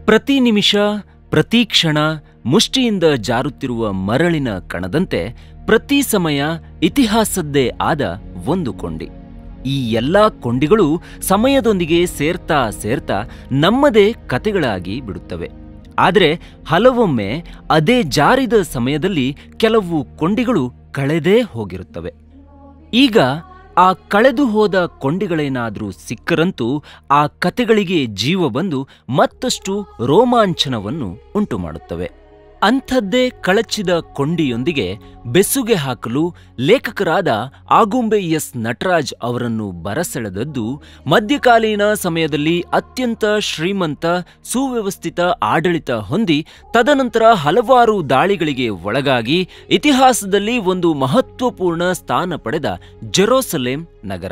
ಪ್ರತಿ ನಿಮಿಷ ಪ್ರತಿ ಕ್ಷಣ ಮುಷ್ಟಿಯಿಂದ ಜಾರುತ್ತಿರುವ ಮರಳಿನ ಕಣದಂತೆ ಪ್ರತಿ ಸಮಯ ಇತಿಹಾಸದ್ದೇ ಆದ ಒಂದು ಕೊಂಡಿ ಈ ಎಲ್ಲಾ ಕೊಂಡಿಗಳು ಸಮಯದೊಂದಿಗೆ ಸೇರ್ತಾ ಸೇರ್ತಾ ನಮ್ಮದೇ ಕತೆಗಳಾಗಿ ಬಿಡುತ್ತವೆ ಆದರೆ ಹಲವೊಮ್ಮೆ ಅದೇ ಜಾರಿದ ಸಮಯದಲ್ಲಿ ಕೆಲವು ಕೊಂಡಿಗಳು ಕಳೆದೇ ಹೋಗಿರುತ್ತವೆ ಈಗ ಆ ಕಳೆದು ಹೋದ ಕೊಂಡಿಗಳೇನಾದ್ರೂ ಸಿಕ್ಕರಂತೂ ಆ ಕತೆಗಳಿಗೆ ಜೀವ ಬಂದು ಮತ್ತಷ್ಟು ರೋಮಾಂಚನವನ್ನು ಉಂಟು ಮಾಡುತ್ತವೆ ಅಂಥದ್ದೇ ಕಳಚಿದ ಕೊಂಡಿಯೊಂದಿಗೆ ಬೆಸುಗೆ ಹಾಕಲು ಲೇಖಕರಾದ ಆಗುಂಬೆ ಎಸ್ ನಟರಾಜ್ ಅವರನ್ನು ಬರಸೆಳೆದದ್ದು ಮಧ್ಯಕಾಲೀನ ಸಮಯದಲ್ಲಿ ಅತ್ಯಂತ ಶ್ರೀಮಂತ ಸುವ್ಯವಸ್ಥಿತ ಆಡಳಿತ ಹೊಂದಿ ತದನಂತರ ಹಲವಾರು ದಾಳಿಗಳಿಗೆ ಒಳಗಾಗಿ ಇತಿಹಾಸದಲ್ಲಿ ಒಂದು ಮಹತ್ವಪೂರ್ಣ ಸ್ಥಾನ ಪಡೆದ ಜೆರೋಸಲೇಂ ನಗರ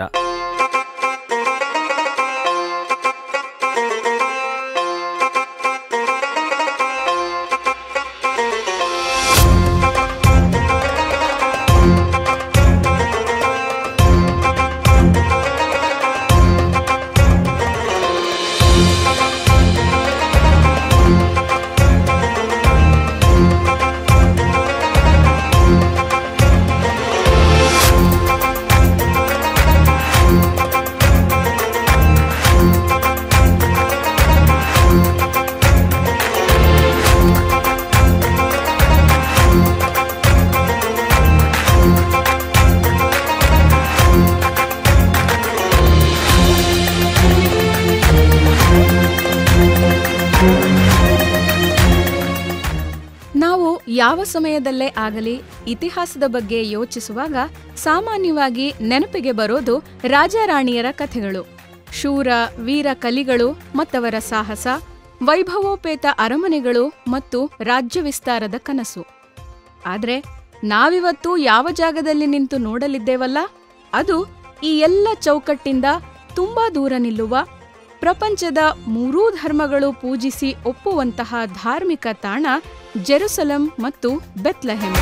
ನಾವು ಯಾವ ಸಮಯದಲ್ಲೇ ಆಗಲಿ ಇತಿಹಾಸದ ಬಗ್ಗೆ ಯೋಚಿಸುವಾಗ ಸಾಮಾನ್ಯವಾಗಿ ನೆನಪಿಗೆ ಬರೋದು ರಾಜಾರಾಣಿಯರ ಕಥೆಗಳು ಶೂರ ವೀರ ಕಲಿಗಳು ಮತ್ತವರ ಸಾಹಸ ವೈಭವೋಪೇತ ಅರಮನೆಗಳು ಮತ್ತು ರಾಜ್ಯ ವಿಸ್ತಾರದ ಕನಸು ಆದ್ರೆ ನಾವಿವತ್ತು ಯಾವ ಜಾಗದಲ್ಲಿ ನಿಂತು ನೋಡಲಿದ್ದೇವಲ್ಲ ಅದು ಈ ಎಲ್ಲ ಚೌಕಟ್ಟಿಂದ ತುಂಬಾ ದೂರ ನಿಲ್ಲುವ ಪ್ರಪಂಚದ ಮೂರೂ ಧರ್ಮಗಳು ಪೂಜಿಸಿ ಒಪ್ಪುವಂತಹ ಧಾರ್ಮಿಕ ತಾಣ ಜೆರುಸಲಂ ಮತ್ತು ಬೆತ್ಲಹೆಮ್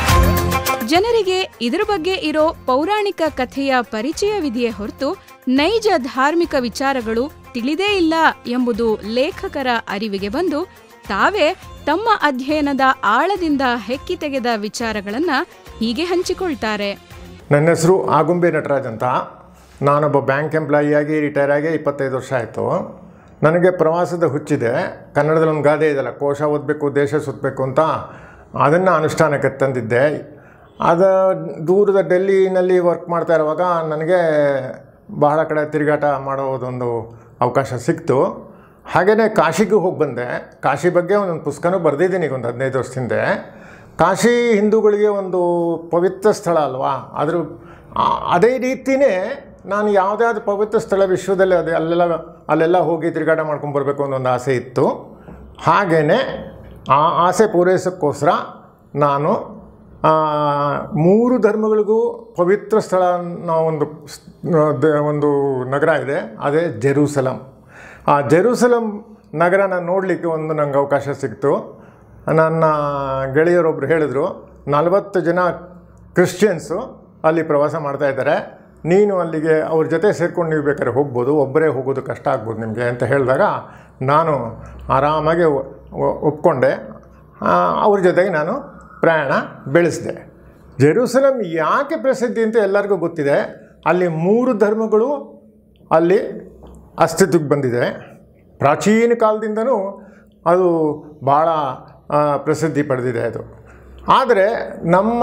ಜನರಿಗೆ ಇದರ ಬಗ್ಗೆ ಇರೋ ಪೌರಾಣಿಕ ಕಥೆಯ ಪರಿಚಯವಿದೆಯೇ ಹೊರತು ನೈಜ ಧಾರ್ಮಿಕ ವಿಚಾರಗಳು ತಿಳಿದೇ ಇಲ್ಲ ಎಂಬುದು ಲೇಖಕರ ಅರಿವಿಗೆ ಬಂದು ತಾವೇ ತಮ್ಮ ಅಧ್ಯಯನದ ಆಳದಿಂದ ಹೆಕ್ಕಿ ತೆಗೆದ ವಿಚಾರಗಳನ್ನ ಹೀಗೆ ಹಂಚಿಕೊಳ್ತಾರೆ ನನ್ನ ಹೆಸರು ಆಗುಂಬೆ ನಟರಾಜ್ ಅಂತ ನಾನೊಬ್ಬ ಬ್ಯಾಂಕ್ ಎಂಪ್ಲಾಯಿಯಾಗಿ ರಿಟೈರ್ ಆಗಿ ಇಪ್ಪತ್ತೈದು ವರ್ಷ ಆಯಿತು ನನಗೆ ಪ್ರವಾಸದ ಹುಚ್ಚಿದೆ ಕನ್ನಡದಲ್ಲಿ ಒಂದು ಗಾದೆ ಇದೆಯಲ್ಲ ಕೋಶ ಓದಬೇಕು ದೇಶ ಸುತ್ತಬೇಕು ಅಂತ ಅದನ್ನು ಅನುಷ್ಠಾನಕ್ಕೆ ತಂದಿದ್ದೆ ಅದು ದೂರದ ಡೆಲ್ಲಿನಲ್ಲಿ ವರ್ಕ್ ಮಾಡ್ತಾ ಇರುವಾಗ ನನಗೆ ಬಹಳ ಕಡೆ ತಿರುಗಾಟ ಮಾಡೋದೊಂದು ಅವಕಾಶ ಸಿಕ್ತು ಹಾಗೆಯೇ ಕಾಶಿಗೂ ಹೋಗಿ ಬಂದೆ ಕಾಶಿ ಬಗ್ಗೆ ಒಂದೊಂದು ಪುಸ್ತಕನೂ ಬರೆದಿದ್ದೀನಿ ಈಗ ಒಂದು ಹದಿನೈದು ವರ್ಷದ ಹಿಂದೆ ಕಾಶಿ ಹಿಂದೂಗಳಿಗೆ ಒಂದು ಪವಿತ್ರ ಸ್ಥಳ ಅಲ್ವಾ ಅದ್ರ ಆ- ಅದೇ ರೀತಿಯೇ ನಾನು ಯಾವುದ್ಯಾವ್ದು ಪವಿತ್ರ ಸ್ಥಳ ವಿಶ್ವದಲ್ಲಿ ಅದೇ ಅಲ್ಲೆಲ್ಲ ಅಲ್ಲೆಲ್ಲ ಹೋಗಿ ತಿರುಗಾಟ ಮಾಡ್ಕೊಂಡು ಬರಬೇಕು ಅನ್ನೋ ಒಂದು ಆಸೆ ಇತ್ತು ಹಾಗೆಯೇ ಆ ಆಸೆ ಪೂರೈಸೋಕ್ಕೋಸ್ಕರ ನಾನು ಆ, ಮೂರು ಧರ್ಮಗಳಿಗೂ ಪವಿತ್ರ ಸ್ಥಳ ಅನ್ನೋ ಒಂದು ಸ್- ದ- ಒಂದು ನಗರ ಇದೆ ಅದೇ ಜೆರೂಸಲಂ ಆ ಜೆರೂಸಲಂ ನಗರನ ನೋಡಲಿಕ್ಕೆ ಒಂದು ನಂಗೆ ಅವಕಾಶ ಸಿಕ್ತು ನನ್ನ ಗೆಳೆಯರೊಬ್ಬರು ಹೇಳಿದರು ನಲವತ್ತು ಜನ ಕ್ರಿಶ್ಚಿಯನ್ಸು ಅಲ್ಲಿ ಪ್ರವಾಸ ಮಾಡ್ತಾ ಇದ್ದಾರೆ ನೀನು ಅಲ್ಲಿಗೆ ಅವ್ರ ಜೊತೆ ಸೇರ್ಕೊಂಡು ನೀವು ಬೇಕಾದ್ರೆ ಹೋಗ್ಬೋದು ಒಬ್ಬರೇ ಹೋಗೋದು ಕಷ್ಟ ಆಗ್ಬೋದು ನಿಮಗೆ ಅಂತ ಹೇಳಿದಾಗ ನಾನು ಆರಾಮಾಗಿ ಒ- ಒ- ಒಪ್ಕೊಂಡೆ ಆ, ಅವ್ರ ಜೊತೆಗೆ ನಾನು ಪ್ರಯಾಣ ಬೆಳೆಸಿದೆ ಜೆರೂಸಲಂ ಯಾಕೆ ಪ್ರಸಿದ್ಧಿ ಅಂತ ಎಲ್ಲರಿಗೂ ಗೊತ್ತಿದೆ ಅಲ್ಲಿ ಮೂರು ಧರ್ಮಗಳು ಅಲ್ಲಿ ಅಸ್ತಿತ್ವಕ್ಕೆ ಬಂದಿದೆ ಪ್ರಾಚೀನ ಕಾಲದಿಂದನೂ ಅದು ಭಾಳ ಆ, ಪ್ರಸಿದ್ಧಿ ಪಡೆದಿದೆ ಅದು ಆದರೆ ನಮ್ಮ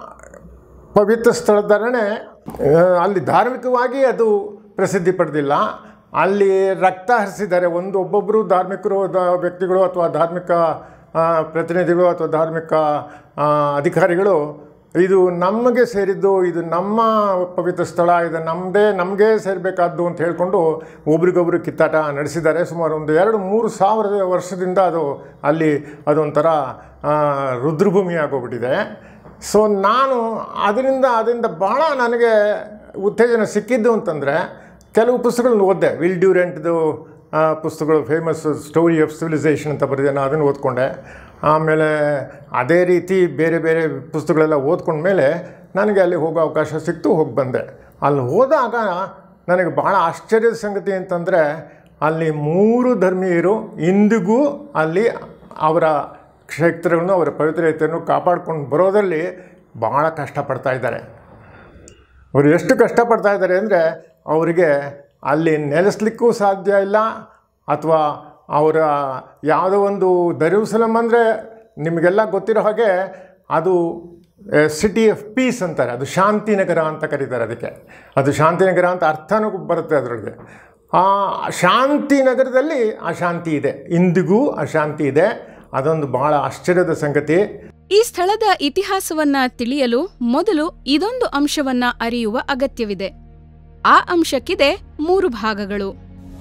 ಪವಿತ್ರ ಸ್ಥಳದಲ್ಲೇ ಅಲ್ಲಿ ಧಾರ್ಮಿಕವಾಗಿ ಅದು ಪ್ರಸಿದ್ಧಿ ಪಡೆದಿಲ್ಲ ಅಲ್ಲಿ ರಕ್ತ ಹರಿಸಿದ್ದಾರೆ ಒಂದು ಒಬ್ಬೊಬ್ಬರು ಧಾರ್ಮಿಕರು ದ- ವ್ಯಕ್ತಿಗಳು ಅಥವಾ ಧಾರ್ಮಿಕ ಆ, ಪ್ರತಿನಿಧಿಗಳು ಅಥವಾ ಧಾರ್ಮಿಕ ಆ, ಅಧಿಕಾರಿಗಳು ಇದು ನಮಗೆ ಸೇರಿದ್ದು ಇದು ನಮ್ಮ ಪವಿತ್ರ ಸ್ಥಳ ಇದು ನಮ್ಮದೇ ನಮಗೆ ಸೇರಬೇಕಾದ್ದು ಅಂತ ಹೇಳ್ಕೊಂಡು ಒಬ್ರಿಗೊಬ್ರು ಕಿತ್ತಾಟ ನಡೆಸಿದ್ದಾರೆ ಸುಮಾರು ಒಂದು ಎರಡು ಮೂರು ಸಾವಿರದ ವರ್ಷದಿಂದ ಅದು ಅಲ್ಲಿ ಅದೊಂಥರ ಆ, ರುದ್ರಭೂಮಿ ಆಗೋಗ್ಬಿಟ್ಟಿದೆ ಸೊ ನಾನು ಅದರಿಂದ ಅದರಿಂದ ಭಾಳ ನನಗೆ ಉತ್ತೇಜನ ಸಿಕ್ಕಿದ್ದು ಅಂತಂದರೆ ಕೆಲವು ಪುಸ್ತಕಗಳನ್ನ ಓದಿದೆ ವಿಲ್ ಡ್ಯೂರೆಂಟ್ದು ಆ, ಪುಸ್ತಕಗಳು ಫೇಮಸ್ ಸ್ಟೋರಿ ಆಫ್ ಸಿವಿಲೈಸೇಷನ್ ಅಂತ ಬರೆದಿದೆ ನಾನು ಅದನ್ನು ಓದ್ಕೊಂಡೆ ಆಮೇಲೆ ಅದೇ ರೀತಿ ಬೇರೆ ಬೇರೆ ಪುಸ್ತಕಗಳೆಲ್ಲ ಓದ್ಕೊಂಡ್ಮೇಲೆ ನನಗೆ ಅಲ್ಲಿ ಹೋಗೋ ಅವಕಾಶ ಸಿಕ್ತು ಹೋಗಿ ಬಂದೆ ಅಲ್ಲಿ ಹೋದಾಗ ನನಗೆ ಭಾಳ ಆಶ್ಚರ್ಯದ ಸಂಗತಿ ಅಂತಂದರೆ ಅಲ್ಲಿ ಮೂರು ಧರ್ಮೀಯರು ಇಂದಿಗೂ ಅಲ್ಲಿ ಅವರ ಕ್ಷೇತ್ರಗಳನ್ನು ಅವರ ಪವಿತ್ರತೆಯನ್ನು ಕಾಪಾಡ್ಕೊಂಡು ಬರೋದರಲ್ಲಿ ಭಾಳ ಕಷ್ಟಪಡ್ತಾ ಇದ್ದಾರೆ ಅವರು ಎಷ್ಟು ಕಷ್ಟಪಡ್ತಾ ಇದ್ದಾರೆ ಅಂದರೆ ಅವರಿಗೆ ಅಲ್ಲಿ ನೆಲೆಸ್ಲಿಕ್ಕೂ ಸಾಧ್ಯ ಇಲ್ಲ ಅಥವಾ ಅವರ ಯಾವುದೋ ಒಂದು ದರುಸಲಂ ಅಂದರೆ ನಿಮಗೆಲ್ಲ ಗೊತ್ತಿರೋ ಹಾಗೆ ಅದು ಸಿಟಿ ಆಫ್ ಪೀಸ್ ಅಂತಾರೆ ಅದು ಶಾಂತಿನಗರ ಅಂತ ಕರೀತಾರೆ ಅದಕ್ಕೆ ಅದು ಶಾಂತಿನಗರ ಅಂತ ಅರ್ಥನೂ ಬರುತ್ತೆ ಅದರೊಳಗೆ ಆ ಶಾಂತಿನಗರದಲ್ಲಿ ಅಶಾಂತಿ ಇದೆ ಇಂದಿಗೂ ಅಶಾಂತಿ ಇದೆ ಅದೊಂದು ಭಾಳ ಆಶ್ಚರ್ಯದ ಸಂಗತಿ ಈ ಸ್ಥಳದ ಇತಿಹಾಸವನ್ನ ತಿಳಿಯಲು ಮೊದಲು ಇದೊಂದು ಅಂಶವನ್ನ ಅರಿಯುವ ಅಗತ್ಯವಿದೆ ಆ ಅಂಶಕ್ಕಿದೆ ಮೂರು ಭಾಗಗಳು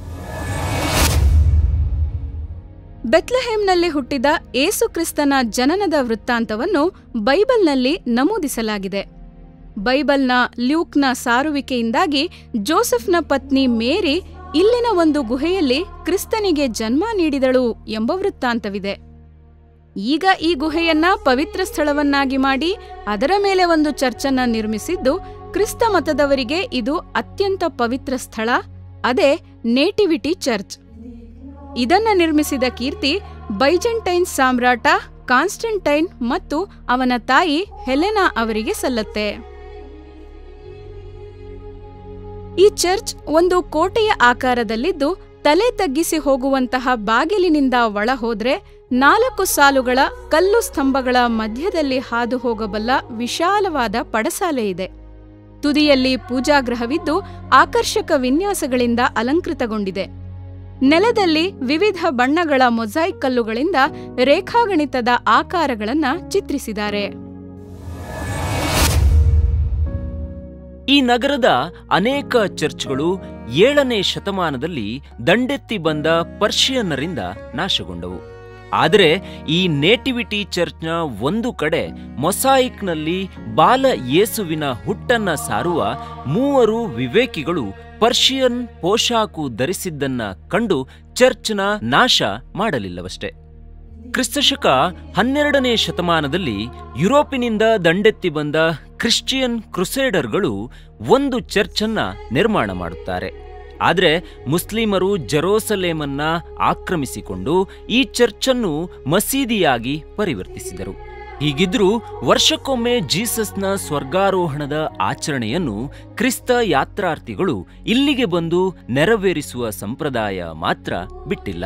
ಬೆತ್ಲೆಹೇಮ್ನಲ್ಲಿ ಹುಟ್ಟಿದ ಏಸು ಕ್ರಿಸ್ತನ ಜನನದ ವೃತ್ತಾಂತವನ್ನು ಬೈಬಲ್ನಲ್ಲಿ ನಮೂದಿಸಲಾಗಿದೆ ಬೈಬಲ್ನ ಲ್ಯೂಕ್ನ ಸಾರುವಿಕೆಯಿಂದಾಗಿ ಜೋಸೆಫ್ನ ಪತ್ನಿ ಮೇರಿ ಇಲ್ಲಿನ ಒಂದು ಗುಹೆಯಲ್ಲಿ ಕ್ರಿಸ್ತನಿಗೆ ಜನ್ಮ ನೀಡಿದಳು ಎಂಬ ವೃತ್ತಾಂತವಿದೆ ಈಗ ಈ ಗುಹೆಯನ್ನ ಪವಿತ್ರ ಸ್ಥಳವನ್ನಾಗಿ ಮಾಡಿ ಅದರ ಮೇಲೆ ಒಂದು ಚರ್ಚನ್ನ ನಿರ್ಮಿಸಿದ್ದು ಕ್ರಿಸ್ತ ಮತದವರಿಗೆ ಇದು ಅತ್ಯಂತ ಪವಿತ್ರ ಸ್ಥಳ ಅದೇ ನೇಟಿವಿಟಿ ಚರ್ಚ್ ಇದನ್ನ ನಿರ್ಮಿಸಿದ ಕೀರ್ತಿ ಬೈಜೆಂಟೈನ್ ಸಾಮ್ರಾಟ ಕಾನ್ಸ್ಟಂಟೈನ್ ಮತ್ತು ಅವನ ತಾಯಿ ಹೆಲೆನಾ ಅವರಿಗೆ ಸಲ್ಲತ್ತೆ ಈ ಚರ್ಚ್ ಒಂದು ಕೋಟೆಯ ಆಕಾರದಲ್ಲಿದ್ದು ತಲೆ ತಗ್ಗಿಸಿ ಹೋಗುವಂತಹ ಬಾಗಿಲಿನಿಂದ ಒಳ ಹೋದ್ರೆ ನಾಲ್ಕು ಸಾಲುಗಳ ಕಲ್ಲು ಸ್ತಂಭಗಳ ಮಧ್ಯದಲ್ಲಿ ಹಾದು ಹೋಗಬಲ್ಲ ವಿಶಾಲವಾದ ಪಡಸಾಲೆ ಇದೆ ತುದಿಯಲ್ಲಿ ಪೂಜಾಗೃಹವಿದ್ದು ಆಕರ್ಷಕ ವಿನ್ಯಾಸಗಳಿಂದ ಅಲಂಕೃತಗೊಂಡಿದೆ ನೆಲದಲ್ಲಿ ವಿವಿಧ ಬಣ್ಣಗಳ ಮೊಸಾಯಿಕ್ ಕಲ್ಲುಗಳಿಂದ ರೇಖಾಗಣಿತದ ಆಕಾರಗಳನ್ನ ಚಿತ್ರಿಸಿದ್ದಾರೆ ಈ ನಗರದ ಅನೇಕ ಚರ್ಚ್ಗಳು ಏಳನೇ ಶತಮಾನದಲ್ಲಿ ದಂಡೆತ್ತಿ ಬಂದ ಪರ್ಷಿಯನ್ನರಿಂದ ನಾಶಗೊಂಡವು ಆದರೆ ಈ ನೇಟಿವಿಟಿ ಚರ್ಚ್ನ ಒಂದು ಕಡೆ ಮೊಸಾಯಿಕ್ನಲ್ಲಿ ಬಾಲ ಯೇಸುವಿನ ಹುಟ್ಟನ್ನ ಸಾರುವ ಮೂವರು ವಿವೇಕಿಗಳು ಪರ್ಷಿಯನ್ ಪೋಷಾಕು ಧರಿಸಿದ್ದನ್ನ ಕಂಡು ಚರ್ಚ್ನ ನಾಶ ಮಾಡಲಿಲ್ಲವಷ್ಟೇ ಕ್ರಿಸ್ತಶಕ ಹನ್ನೆರಡನೇ ಶತಮಾನದಲ್ಲಿ ಯುರೋಪಿನಿಂದ ದಂಡೆತ್ತಿ ಬಂದ ಕ್ರಿಶ್ಚಿಯನ್ ಕ್ರುಸೇಡರ್ಗಳು ಒಂದು ಚರ್ಚನ್ನ ನಿರ್ಮಾಣ ಮಾಡುತ್ತಾರೆ ಆದರೆ ಮುಸ್ಲಿಮರು ಜೆರೋಸಲೇಮನ್ನ ಆಕ್ರಮಿಸಿಕೊಂಡು ಈ ಚರ್ಚನ್ನು ಮಸೀದಿಯಾಗಿ ಪರಿವರ್ತಿಸಿದರು ಹೀಗಿದ್ರೂ ವರ್ಷಕ್ಕೊಮ್ಮೆ ಜೀಸಸ್ನ ಸ್ವರ್ಗಾರೋಹಣದ ಆಚರಣೆಯನ್ನು ಕ್ರಿಸ್ತ ಯಾತ್ರಾರ್ಥಿಗಳು ಇಲ್ಲಿಗೆ ಬಂದು ನೆರವೇರಿಸುವ ಸಂಪ್ರದಾಯ ಮಾತ್ರ ಬಿಟ್ಟಿಲ್ಲ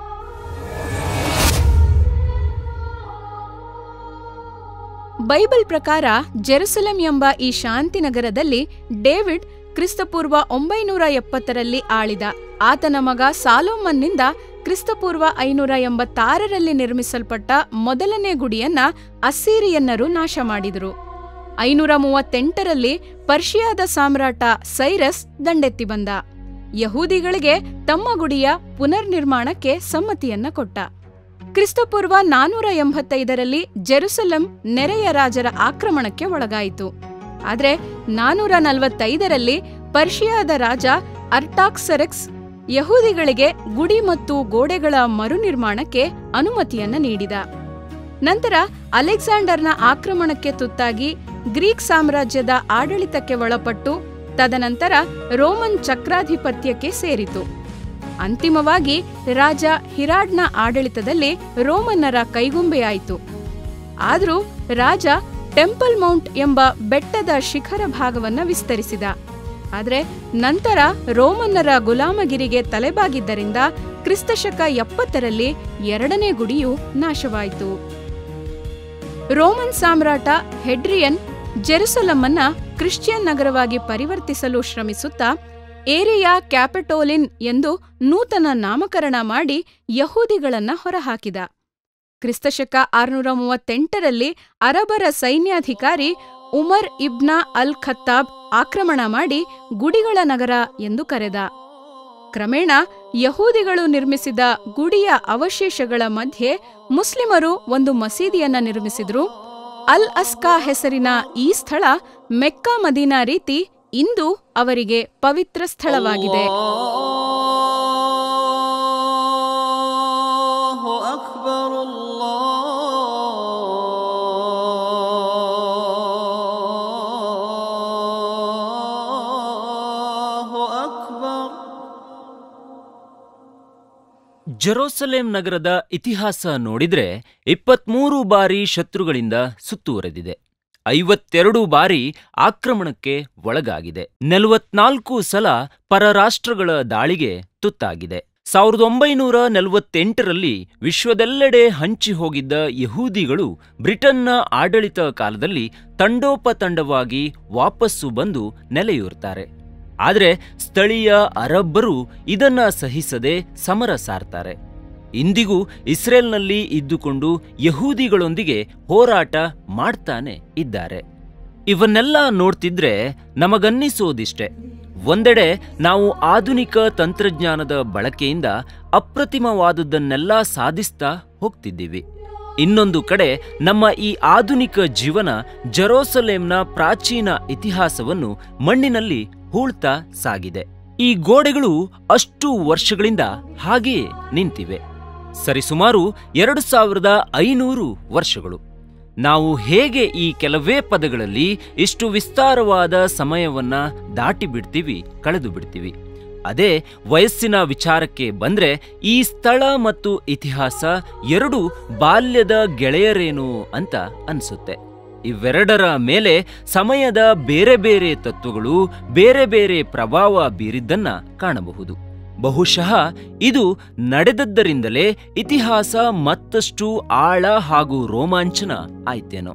ಬೈಬಲ್ ಪ್ರಕಾರ ಜೆರುಸಲೆಂ ಎಂಬ ಈ ಶಾಂತಿ ನಗರದಲ್ಲಿ ಡೇವಿಡ್ ಕ್ರಿಸ್ತಪೂರ್ವ ಒಂಬೈನೂರ ಎಪ್ಪತ್ತರಲ್ಲಿ ಆಳಿದ ಆತನ ಮಗ ಸಾಲೋಮನ್ನಿಂದ ಕ್ರಿಸ್ತಪೂರ್ವ ಐನೂರ ಎಂಬತ್ತಾರರಲ್ಲಿ ನಿರ್ಮಿಸಲ್ಪಟ್ಟ ಮೊದಲನೇ ಗುಡಿಯನ್ನ ಅಸ್ಸೀರಿಯನ್ನರು ನಾಶ ಮಾಡಿದರು ಐನೂರ ಮೂವತ್ತೆಂಟರಲ್ಲಿ ಪರ್ಷಿಯಾದ ಸಾಮ್ರಾಟ ಸೈರಸ್ ದಂಡೆತ್ತಿ ಬಂದ ಯಹೂದಿಗಳಿಗೆ ತಮ್ಮ ಗುಡಿಯ ಪುನರ್ನಿರ್ಮಾಣಕ್ಕೆ ಸಮ್ಮತಿಯನ್ನ ಕೊಟ್ಟ ಕ್ರಿಸ್ತಪೂರ್ವ ನಾನೂರ ಎಂಬತ್ತೈದರಲ್ಲಿ ಜೆರುಸಲೆಂ ನೆರೆಯ ರಾಜರ ಆಕ್ರಮಣಕ್ಕೆ ಒಳಗಾಯಿತು ಆದರೆ ನಾನೂರ ನಲವತ್ತೈದರಲ್ಲಿ ಪರ್ಷಿಯಾದ ರಾಜ ಅರ್ಟಾಕ್ಸರೆಕ್ಸ್ ಯಹೂದಿಗಳಿಗೆ ಗುಡಿ ಮತ್ತು ಗೋಡೆಗಳ ಮರುನಿರ್ಮಾಣಕ್ಕೆ ಅನುಮತಿಯನ್ನ ನೀಡಿದ ನಂತರ ಅಲೆಕ್ಸಾಂಡರ್ನ ಆಕ್ರಮಣಕ್ಕೆ ತುತ್ತಾಗಿ ಗ್ರೀಕ್ ಸಾಮ್ರಾಜ್ಯದ ಆಡಳಿತಕ್ಕೆ ಒಳಪಟ್ಟು ತದನಂತರ ರೋಮನ್ ಚಕ್ರಾಧಿಪತ್ಯಕ್ಕೆ ಸೇರಿತು ಅಂತಿಮವಾಗಿ ರಾಜ ಹಿರಾಡ್ನ ಆಡಳಿತದಲ್ಲಿ ರೋಮನ್ನರ ಕೈಗೊಂಬೆಯಾಯಿತು ಆದರೂ ರಾಜ ಟೆಂಪಲ್ ಮೌಂಟ್ ಎಂಬ ಬೆಟ್ಟದ ಶಿಖರ ಭಾಗವನ್ನ ವಿಸ್ತರಿಸಿದ ಆದರೆ ನಂತರ ರೋಮನ್ನರ ಗುಲಾಮಗಿರಿಗೆ ತಲೆಬಾಗಿದ್ದರಿಂದ ಕ್ರಿಸ್ತಶಕ ಎಪ್ಪತ್ತರಲ್ಲಿ ಎರಡನೇ ಗುಡಿಯು ನಾಶವಾಯಿತು ರೋಮನ್ ಸಾಮ್ರಾಟ ಹೆಡ್ರಿಯನ್ ಜೆರುಸಲಮನ್ನ ಕ್ರಿಶ್ಚಿಯನ್ ನಗರವಾಗಿ ಪರಿವರ್ತಿಸಲು ಶ್ರಮಿಸುತ್ತಾ ಏರಿಯಾ ಕ್ಯಾಪಿಟೋಲಿನ್ ಎಂದು ನೂತನ ನಾಮಕರಣ ಮಾಡಿ ಯಹೂದಿಗಳನ್ನ ಹೊರಹಾಕಿದ ಕ್ರಿಸ್ತಶಕ ಆರುನೂರ ಮೂವತ್ತೆಂಟರಲ್ಲಿ ಅರಬರ ಸೈನ್ಯಾಧಿಕಾರಿ ಉಮರ್ ಇಬ್ನಾ ಅಲ್ ಖತ್ತಾಬ್ ಆಕ್ರಮಣ ಮಾಡಿ ಗುಡಿಗಳ ನಗರ ಎಂದು ಕರೆದ ಕ್ರಮೇಣ ಯಹೂದಿಗಳು ನಿರ್ಮಿಸಿದ ಗುಡಿಯ ಅವಶೇಷಗಳ ಮಧ್ಯೆ ಮುಸ್ಲಿಮರು ಒಂದು ಮಸೀದಿಯನ್ನ ನಿರ್ಮಿಸಿದ್ರು ಅಲ್ ಅಸ್ಕಾ ಹೆಸರಿನ ಈ ಸ್ಥಳ ಮೆಕ್ಕಾ ಮದೀನಾ ರೀತಿ ಇಂದು ಅವರಿಗೆ ಪವಿತ್ರ ಸ್ಥಳವಾಗಿದೆ الله أكبر الله أكبر ಜೆರೂಸಲೇಂ ನಗರದ ಇತಿಹಾಸ ನೋಡಿದ್ರೆ ಇಪ್ಪತ್ಮೂರು ಬಾರಿ ಶತ್ರುಗಳಿಂದ ಸುತ್ತುವರೆದಿದೆ ಐವತ್ತೆರಡು ಬಾರಿ ಆಕ್ರಮಣಕ್ಕೆ ಒಳಗಾಗಿದೆ ನಲವತ್ನಾಲ್ಕು ಸಲ ಪರರಾಷ್ಟ್ರಗಳ ದಾಳಿಗೆ ತುತ್ತಾಗಿದೆ ಸಾವಿರದ ಒಂಬೈನೂರ ನಲವತ್ತೆಂಟರಲ್ಲಿ ವಿಶ್ವದೆಲ್ಲೆಡೆ ಹಂಚಿ ಹೋಗಿದ್ದ ಯಹೂದಿಗಳು ಬ್ರಿಟನ್ನ ಆಡಳಿತ ಕಾಲದಲ್ಲಿ ತಂಡೋಪತಂಡವಾಗಿ ವಾಪಸ್ಸು ಬಂದು ನೆಲೆಯೂರ್ತಾರೆ ಆದರೆ ಸ್ಥಳೀಯ ಅರಬ್ಬರು ಇದನ್ನ ಸಹಿಸದೆ ಸಮರ ಸಾರ್ತಾರೆ ಇಂದಿಗೂ ಇಸ್ರೇಲ್ನಲ್ಲಿ ಇದ್ದುಕೊಂಡು ಯಹೂದಿಗಳೊಂದಿಗೆ ಹೋರಾಟ ಮಾಡ್ತಾನೆ ಇದ್ದಾರೆ ಇವನ್ನೆಲ್ಲ ನೋಡ್ತಿದ್ರೆ ನಮಗನ್ನಿಸೋದಿಷ್ಟೆ ಒಂದೆಡೆ ನಾವು ಆಧುನಿಕ ತಂತ್ರಜ್ಞಾನದ ಬಳಕೆಯಿಂದ ಅಪ್ರತಿಮವಾದುದನ್ನೆಲ್ಲ ಸಾಧಿಸ್ತಾ ಹೋಗ್ತಿದ್ದೀವಿ ಇನ್ನೊಂದು ಕಡೆ ನಮ್ಮ ಈ ಆಧುನಿಕ ಜೀವನ ಜೆರೋಸಲೇಂನ ಪ್ರಾಚೀನ ಇತಿಹಾಸವನ್ನು ಮಣ್ಣಿನಲ್ಲಿ ಹೂಳ್ತಾ ಸಾಗಿದೆ ಈ ಗೋಡೆಗಳು ಅಷ್ಟು ವರ್ಷಗಳಿಂದ ಹಾಗೆಯೇ ನಿಂತಿವೆ ಸರಿಸುಮಾರು ಎರಡು ಸಾವಿರದ ಐನೂರು ವರ್ಷಗಳು ನಾವು ಹೇಗೆ ಈ ಕೆಲವೇ ಪದಗಳಲ್ಲಿ ಇಷ್ಟು ವಿಸ್ತಾರವಾದ ಸಮಯವನ್ನ ದಾಟಿ ಬಿಡ್ತೀವಿ ಕಳೆದು ಬಿಡ್ತೀವಿ ಅದೇ ವಯಸ್ಸಿನ ವಿಚಾರಕ್ಕೆ ಬಂದ್ರೆ ಈ ಸ್ಥಳ ಮತ್ತು ಇತಿಹಾಸ ಎರಡು ಬಾಲ್ಯದ ಗೆಳೆಯರೇನು ಅಂತ ಅನ್ಸುತ್ತೆ ಇವೆರಡರ ಮೇಲೆ ಸಮಯದ ಬೇರೆ ಬೇರೆ ತತ್ವಗಳು ಬೇರೆ ಬೇರೆ ಪ್ರಭಾವ ಬೀರಿದ್ದನ್ನ ಕಾಣಬಹುದು ಬಹುಶಃ ಇದು ನಡೆದದ್ದರಿಂದಲೇ ಇತಿಹಾಸ ಮತ್ತಷ್ಟು ಆಳ ಹಾಗೂ ರೋಮಾಂಚನ ಆಯ್ತೇನೋ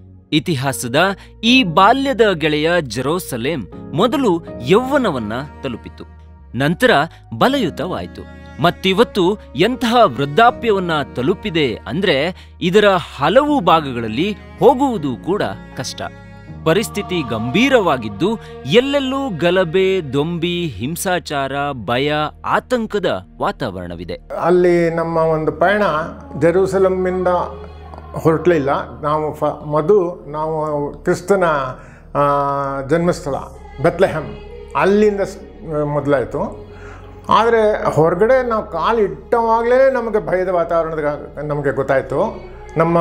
ಇತಿಹಾಸದ ಈ ಬಾಲ್ಯದ ಗೆಳೆಯ ಜೆರೋಸಲೇಂ ಮೊದಲು ಯೌವನವನ್ನ ತಲುಪಿತು ನಂತರ ಬಲಯುತವಾಯಿತು ಮತ್ತಿವತ್ತು ಎಂತಹ ವೃದ್ಧಾಪ್ಯವನ್ನ ತಲುಪಿದೆ ಅಂದ್ರೆ ಇದರ ಹಲವು ಭಾಗಗಳಲ್ಲಿ ಹೋಗುವುದು ಕೂಡ ಕಷ್ಟ ಪರಿಸ್ಥಿತಿ ಗಂಭೀರವಾಗಿದ್ದು ಎಲ್ಲೆಲ್ಲೂ ಗಲಭೆ ದೊಂಬಿ ಹಿಂಸಾಚಾರ ಭಯ ಆತಂಕದ ವಾತಾವರಣವಿದೆ ಅಲ್ಲಿ ನಮ್ಮ ಒಂದು ಪಯಣ ಜೆರೂಸಲಮ್ಮಿಂದ ಹೊರಟಲಿಲ್ಲ ನಾವು ಫ ಮಧು ನಾವು ಕ್ರಿಸ್ತನ ಆ, ಜನ್ಮಸ್ಥಳ ಬೆತ್ಲೆಹೆಮ್ ಅಲ್ಲಿಂದ ಸ್- ಮೊದಲಾಯಿತು ಆದರೆ ಹೊರಗಡೆ ನಾವು ಕಾಲು ಇಟ್ಟವಾಗಲೇ ನಮಗೆ ಭಯದ ವಾತಾವರಣದ ನಮಗೆ ಗೊತ್ತಾಯಿತು ನಮ್ಮ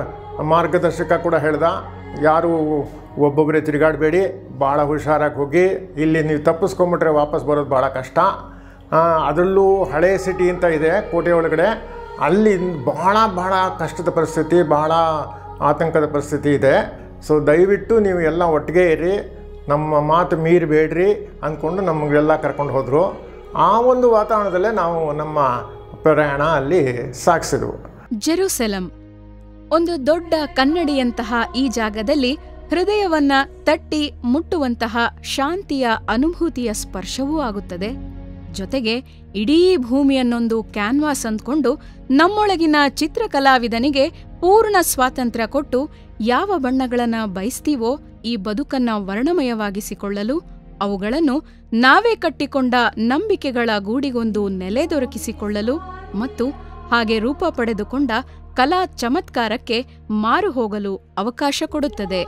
ಮಾರ್ಗದರ್ಶಕ ಕೂಡ ಹೇಳ್ದ ಯಾರು ಒಬ್ಬೊಬ್ಬರೇ ತಿರುಗಾಡಬೇಡಿ ಭಾಳ ಹುಷಾರಾಗಿ ಹೋಗಿ ಇಲ್ಲಿ ನೀವು ತಪ್ಪಿಸ್ಕೊಂಬಿಟ್ರೆ ವಾಪಸ್ ಬರೋದು ಭಾಳ ಕಷ್ಟ ಆ, ಅದರಲ್ಲೂ ಹಳೆ ಸಿಟಿ ಅಂತ ಇದೆ ಕೋಟೆ ಒಳಗಡೆ ಅಲ್ಲಿ ಭಾಳ ಭಾಳ ಕಷ್ಟದ ಪರಿಸ್ಥಿತಿ ಭಾಳ ಆತಂಕದ ಪರಿಸ್ಥಿತಿ ಇದೆ ಸೊ ದಯವಿಟ್ಟು ನೀವು ಎಲ್ಲ ಒಟ್ಟಿಗೆ ಇರಿ ನಮ್ಮ ಮಾತು ಮೀರಬೇಡ್ರಿ ಅಂದ್ಕೊಂಡು ನಮಗೆಲ್ಲ ಕರ್ಕೊಂಡು ಹೋದರು ಆ ಒಂದು ವಾತಾವರಣದಲ್ಲೇ ನಾವು ನಮ್ಮ ಪ್ರಯಾಣ ಅಲ್ಲಿ ಸಾಗಿಸಿದ್ವು ಜೆರೂಸೆಲಂ ಒಂದು ದೊಡ್ಡ ಕನ್ನಡಿಯಂತಹ ಈ ಜಾಗದಲ್ಲಿ ಹೃದಯವನ್ನ ತಟ್ಟಿ ಮುಟ್ಟುವಂತಹ ಶಾಂತಿಯ ಅನುಭೂತಿಯ ಸ್ಪರ್ಶವೂ ಆಗುತ್ತದೆ ಜೊತೆಗೆ ಇಡೀ ಭೂಮಿಯನ್ನೊಂದು ಕ್ಯಾನ್ವಾಸ್ ಅಂದ್ಕೊಂಡು ನಮ್ಮೊಳಗಿನ ಚಿತ್ರಕಲಾವಿದನಿಗೆ ಪೂರ್ಣ ಸ್ವಾತಂತ್ರ್ಯ ಕೊಟ್ಟು ಯಾವ ಬಣ್ಣಗಳನ್ನ ಬಯಸ್ತೀವೋ ಈ ಬದುಕನ್ನ ವರ್ಣಮಯವಾಗಿಸಿಕೊಳ್ಳಲು ಅವುಗಳನ್ನು ನಾವೇ ಕಟ್ಟಿಕೊಂಡ ನಂಬಿಕೆಗಳ ಗೂಡಿಗೊಂದು ನೆಲೆ ದೊರಕಿಸಿಕೊಳ್ಳಲು ಮತ್ತು ಹಾಗೆ ರೂಪ ಪಡೆದುಕೊಂಡ ಕಲಾ ಚಮತ್ಕಾರಕ್ಕೆ ಮಾರು ಹೋಗಲು ಅವಕಾಶ ಕೊಡುತ್ತದೆ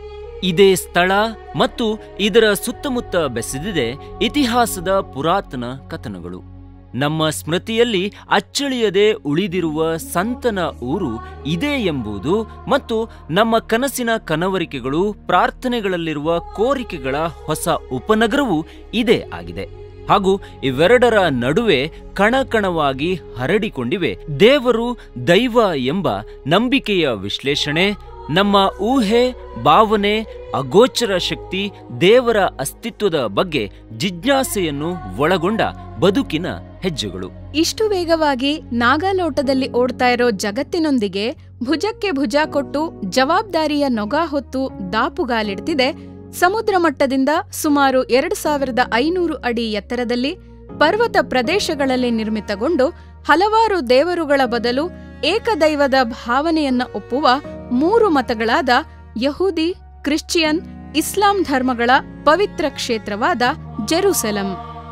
ಇದೇ ಸ್ಥಳ ಮತ್ತು ಇದರ ಸುತ್ತಮುತ್ತ ಬೆಸೆದಿದೆ ಇತಿಹಾಸದ ಪುರಾತನ ಕಥನಗಳು ನಮ್ಮ ಸ್ಮೃತಿಯಲ್ಲಿ ಅಚ್ಚಳಿಯದೆ ಉಳಿದಿರುವ ಸಂತನ ಊರು ಇದೇ ಎಂಬುದು ಮತ್ತು ನಮ್ಮ ಕನಸಿನ ಕನವರಿಕೆಗಳು ಪ್ರಾರ್ಥನೆಗಳಲ್ಲಿರುವ ಕೋರಿಕೆಗಳ ಹೊಸ ಉಪನಗರವು ಇದೇ ಆಗಿದೆ ಹಾಗೂ ಇವೆರಡರ ನಡುವೆ ಕಣಕಣವಾಗಿ ಹರಡಿಕೊಂಡಿವೆ ದೇವರು ದೈವ ಎಂಬ ನಂಬಿಕೆಯ ವಿಶ್ಲೇಷಣೆ ನಮ್ಮ ಊಹೆ ಭಾವನೆ ಅಗೋಚರ ಶಕ್ತಿ ದೇವರ ಅಸ್ತಿತ್ವದ ಬಗ್ಗೆ ಜಿಜ್ಞಾಸೆಯನ್ನು ಒಳಗೊಂಡ ಬದುಕಿನ ಹೆಜ್ಜೆಗಳು ಇಷ್ಟು ವೇಗವಾಗಿ ನಾಗಾಲೋಟದಲ್ಲಿ ಓಡ್ತಾ ಇರೋ ಜಗತ್ತಿನೊಂದಿಗೆ ಭುಜಕ್ಕೆ ಭುಜ ಕೊಟ್ಟು ಜವಾಬ್ದಾರಿಯ ನೊಗ ಹೊತ್ತು ದಾಪುಗಾಲಿಡ್ತಿದೆ ಸಮುದ್ರ ಮಟ್ಟದಿಂದ ಸುಮಾರು ಎರಡು ಸಾವಿರದ ಐನೂರು ಅಡಿ ಎತ್ತರದಲ್ಲಿ ಪರ್ವತ ಪ್ರದೇಶಗಳಲ್ಲಿ ನಿರ್ಮಿತಗೊಂಡು ಹಲವಾರು ದೇವರುಗಳ ಬದಲು ಏಕದೈವದ ಭಾವನೆಯನ್ನ ಒಪ್ಪುವ ಮೂರು ಮತಗಳಾದ ಯಹೂದಿ ಕ್ರಿಶ್ಚಿಯನ್ ಇಸ್ಲಾಂ ಧರ್ಮಗಳ ಪವಿತ್ರ ಕ್ಷೇತ್ರವಾದ ಜೆರೂಸೆಲಂ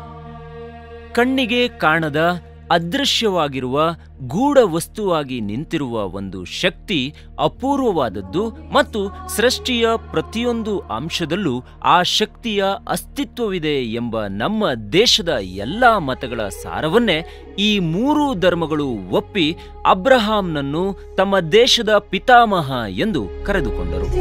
ಕಣ್ಣಿಗೆ ಕಾಣದ ಅದೃಶ್ಯವಾಗಿರುವ ಗೂಢ ವಸ್ತುವಾಗಿ ನಿಂತಿರುವ ಒಂದು ಶಕ್ತಿ ಅಪೂರ್ವವಾದದ್ದು ಮತ್ತು ಸೃಷ್ಟಿಯ ಪ್ರತಿಯೊಂದು ಅಂಶದಲ್ಲೂ ಆ ಶಕ್ತಿಯ ಅಸ್ತಿತ್ವವಿದೆ ಎಂಬ ನಮ್ಮ ದೇಶದ ಎಲ್ಲಾ ಮತಗಳ ಸಾರವನ್ನೇ ಈ ಮೂರೂ ಧರ್ಮಗಳು ಒಪ್ಪಿ ಅಬ್ರಹಾಂನನ್ನು ತಮ್ಮ ದೇಶದ ಪಿತಾಮಹ ಎಂದು ಕರೆದುಕೊಂಡರು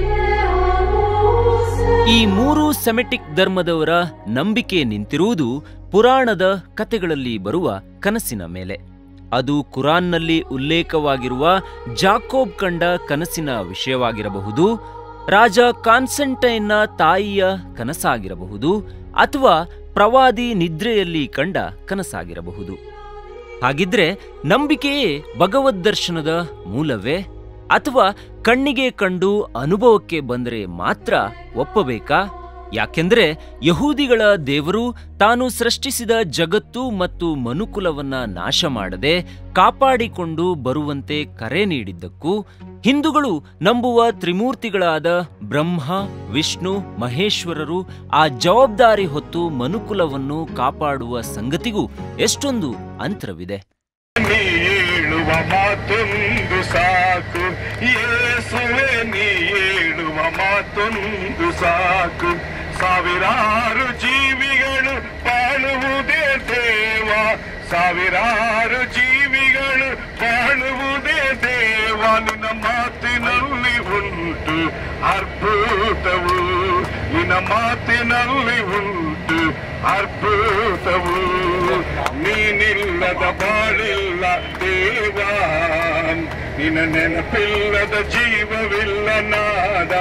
ಈ ಮೂರು ಸೆಮೆಟಿಕ್ ಧರ್ಮದವರ ನಂಬಿಕೆ ನಿಂತಿರುವುದು ಪುರಾಣದ ಕತೆಗಳಲ್ಲಿ ಬರುವ ಕನಸಿನ ಮೇಲೆ ಅದು ಕುರಾನ್ನಲ್ಲಿ ಉಲ್ಲೇಖವಾಗಿರುವ ಜಾಕೋಬ್ ಕಂಡ ಕನಸಿನ ವಿಷಯವಾಗಿರಬಹುದು ರಾಜ ಕಾನ್ಸೆಂಟೈನ್ನ ತಾಯಿಯ ಕನಸಾಗಿರಬಹುದು ಅಥವಾ ಪ್ರವಾದಿ ನಿದ್ರೆಯಲ್ಲಿ ಕಂಡ ಕನಸಾಗಿರಬಹುದು ಹಾಗಿದ್ರೆ ನಂಬಿಕೆಯೇ ಭಗವದ್ ದರ್ಶನದ ಮೂಲವೇ ಅಥವಾ ಕಣ್ಣಿಗೆ ಕಂಡು ಅನುಭವಕ್ಕೆ ಬಂದರೆ ಮಾತ್ರ ಒಪ್ಪಬೇಕಾ ಯಾಕೆಂದ್ರೆ ಯಹೂದಿಗಳ ದೇವರು ತಾನು ಸೃಷ್ಟಿಸಿದ ಜಗತ್ತು ಮತ್ತು ಮನುಕುಲವನ್ನ ನಾಶ ಮಾಡದೆ ಕಾಪಾಡಿಕೊಂಡು ಬರುವಂತೆ ಕರೆ ನೀಡಿದ್ದಕ್ಕೂ ಹಿಂದೂಗಳು ನಂಬುವ ತ್ರಿಮೂರ್ತಿಗಳಾದ ಬ್ರಹ್ಮ ವಿಷ್ಣು ಮಹೇಶ್ವರರು ಆ ಜವಾಬ್ದಾರಿ ಹೊತ್ತು ಮನುಕುಲವನ್ನು ಕಾಪಾಡುವ ಸಂಗತಿಗೂ ಎಷ್ಟೊಂದು ಅಂತರವಿದೆ ನೀ ಹೇಳುವ ಮಾತೊಂದು ಸಾಕು ಯೇಸುವೆ ನೀ ಹೇಳುವ ಮಾತೊಂದು ಸಾಕು ಸಾವಿರಾರು ಜೀವಿಗಳು ಬಾಳುವುದೇ ದೇವ ಸಾವಿರಾರು ಜೀವಿಗಳು ಬಾಳುವುದೇ ದೇವ ನಿನ್ನ ಮಾತಿನಲ್ಲಿ ಉಂಟು ಅದ್ಭುತವು ನಿನ್ನ ಮಾತಿನಲ್ಲಿ ಉಂಟು ಅದ್ಭುತವು ನೀನಿಲ್ಲದ ಬಾಳಿಲ್ಲ ದೇವ ನಿನ್ನ ನೆನಪಿಲ್ಲದ ಜೀವವಿಲ್ಲ ನಾದ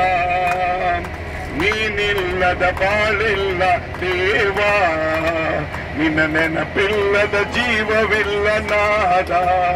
ನೀನಿಲ್ಲದ ಬಾಳಿಲ್ಲ ದೇವ ನಿನ್ನ ನೆನಪಿಲ್ಲದ ಜೀವವಿಲ್ಲ ನಾದ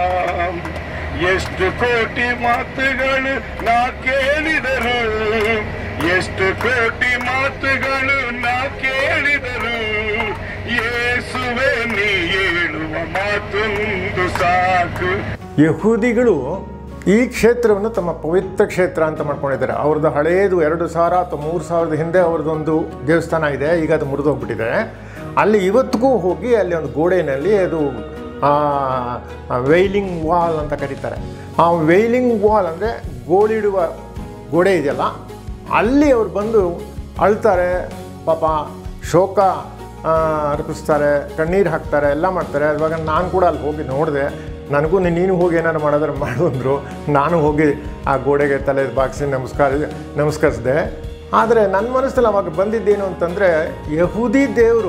ಎಷ್ಟು ಕೋಟಿ ಮಾತುಗಳು ನಾ ಕೇಳಿದರು ಎಷ್ಟು ಕೋಟಿ ಮಾತುಗಳು ನಾ ಕೇಳಿದರು ಯೇಸುವೆ ನೀ ಹೇಳುವ ಮಾತೊಂದು ಸಾಕು ಯಹೂದಿಗಳು ಈ ಕ್ಷೇತ್ರವನ್ನು ತಮ್ಮ ಪವಿತ್ರ ಕ್ಷೇತ್ರ ಅಂತ ಮಾಡ್ಕೊಂಡಿದ್ದಾರೆ ಅವ್ರದ್ದು ಹಳೆಯದು ಎರಡು ಸಾವಿರ ಅಥವಾ ಮೂರು ಸಾವಿರದ ಹಿಂದೆ ಅವ್ರದ್ದೊಂದು ದೇವಸ್ಥಾನ ಇದೆ ಈಗ ಅದು ಮುರಿದೋಗ್ಬಿಟ್ಟಿದೆ ಅಲ್ಲಿ ಇವತ್ತಿಗೂ ಹೋಗಿ ಅಲ್ಲಿ ಒಂದು ಗೋಡೆಯಲ್ಲಿ ಅದು ವೈಲಿಂಗ್ ವಾಲ್ ಅಂತ ಕರೀತಾರೆ ಆ ವೈಲಿಂಗ್ ವಾಲ್ ಅಂದರೆ ಗೋಳಿಡುವ ಗೋಡೆ ಇದೆಯಲ್ಲ ಅಲ್ಲಿ ಅವ್ರು ಬಂದು ಅಳ್ತಾರೆ ಪಾಪ ಶೋಕ ಆ, ಅರ್ಪಿಸ್ತಾರೆ ಕಣ್ಣೀರು ಹಾಕ್ತಾರೆ ಎಲ್ಲ ಮಾಡ್ತಾರೆ ಇವಾಗ ನಾನು ಕೂಡ ಅಲ್ಲಿ ಹೋಗಿ ನೋಡಿದೆ ನನಗೂ ನೀ- ನೀನು ಹೋಗಿ ಏನಾರು ಮಾಡೋದ್ರೆ ಮಾಡು ಅಂದರು ನಾನು ಹೋಗಿ ಆ ಗೋಡೆಗೆ ತಲೆ ಬಾಗಿಸಿ ನಮಸ್ಕಾರ ನಮಸ್ಕರಿಸಿದೆ ಆದರೆ ನನ್ನ ಮನಸ್ಸಲ್ಲಿ ಅವಾಗ ಬಂದಿದ್ದೇನು ಅಂತಂದರೆ ಯಹೂದಿ ದೇವರು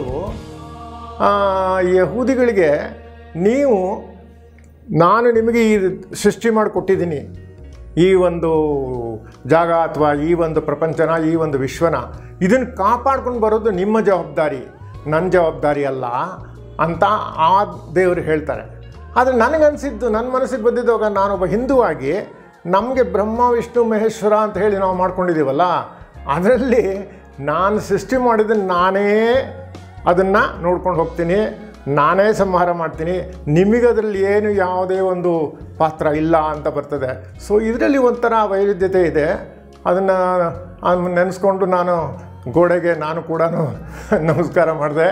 ಯಹೂದಿಗಳಿಗೆ ನೀವು ನಾನು ನಿಮಗೆ ಈ ಸೃಷ್ಟಿ ಮಾಡಿಕೊಟ್ಟಿದ್ದೀನಿ ಈ ಒಂದು ಜಾಗ ಅಥವಾ ಈ ಒಂದು ಪ್ರಪಂಚನ ಈ ಒಂದು ವಿಶ್ವನ ಇದನ್ನು ಕಾಪಾಡ್ಕೊಂಡು ಬರೋದು ನಿಮ್ಮ ಜವಾಬ್ದಾರಿ ನನ್ನ ಜವಾಬ್ದಾರಿ ಅಲ್ಲ ಅಂತ ಆ ದೇವರು ಹೇಳ್ತಾರೆ ಆದರೆ ನನಗನ್ಸಿದ್ದು ನನ್ನ ಮನಸ್ಸಿಗೆ ಬಂದಿದ್ದಾಗ ನಾನೊಬ್ಬ ಹಿಂದೂವಾಗಿ ನಮಗೆ ಬ್ರಹ್ಮ ವಿಷ್ಣು ಮಹೇಶ್ವರ ಅಂತ ಹೇಳಿ ನಾವು ಮಾಡ್ಕೊಂಡಿದ್ದೀವಲ್ಲ ಅದರಲ್ಲಿ ನಾನು ಸೃಷ್ಟಿ ಮಾಡಿದ್ದನ್ನು ನಾನೇ ಅದನ್ನು ನೋಡ್ಕೊಂಡು ಹೋಗ್ತೀನಿ ನಾನೇ ಸಂಹಾರ ಮಾಡ್ತೀನಿ ನಿಮಗದರಲ್ಲಿ ಏನು ಯಾವುದೇ ಒಂದು ಪಾತ್ರ ಇಲ್ಲ ಅಂತ ಬರ್ತದೆ ಸೊ ಇದರಲ್ಲಿ ಒಂಥರ ವೈವಿಧ್ಯತೆ ಇದೆ ಅದನ್ನು ನೆನೆಸ್ಕೊಂಡು ನಾನು ಗೋಡೆಗೆ ನಾನು ಕೂಡ ನಮಸ್ಕಾರ ಮಾಡಿದೆ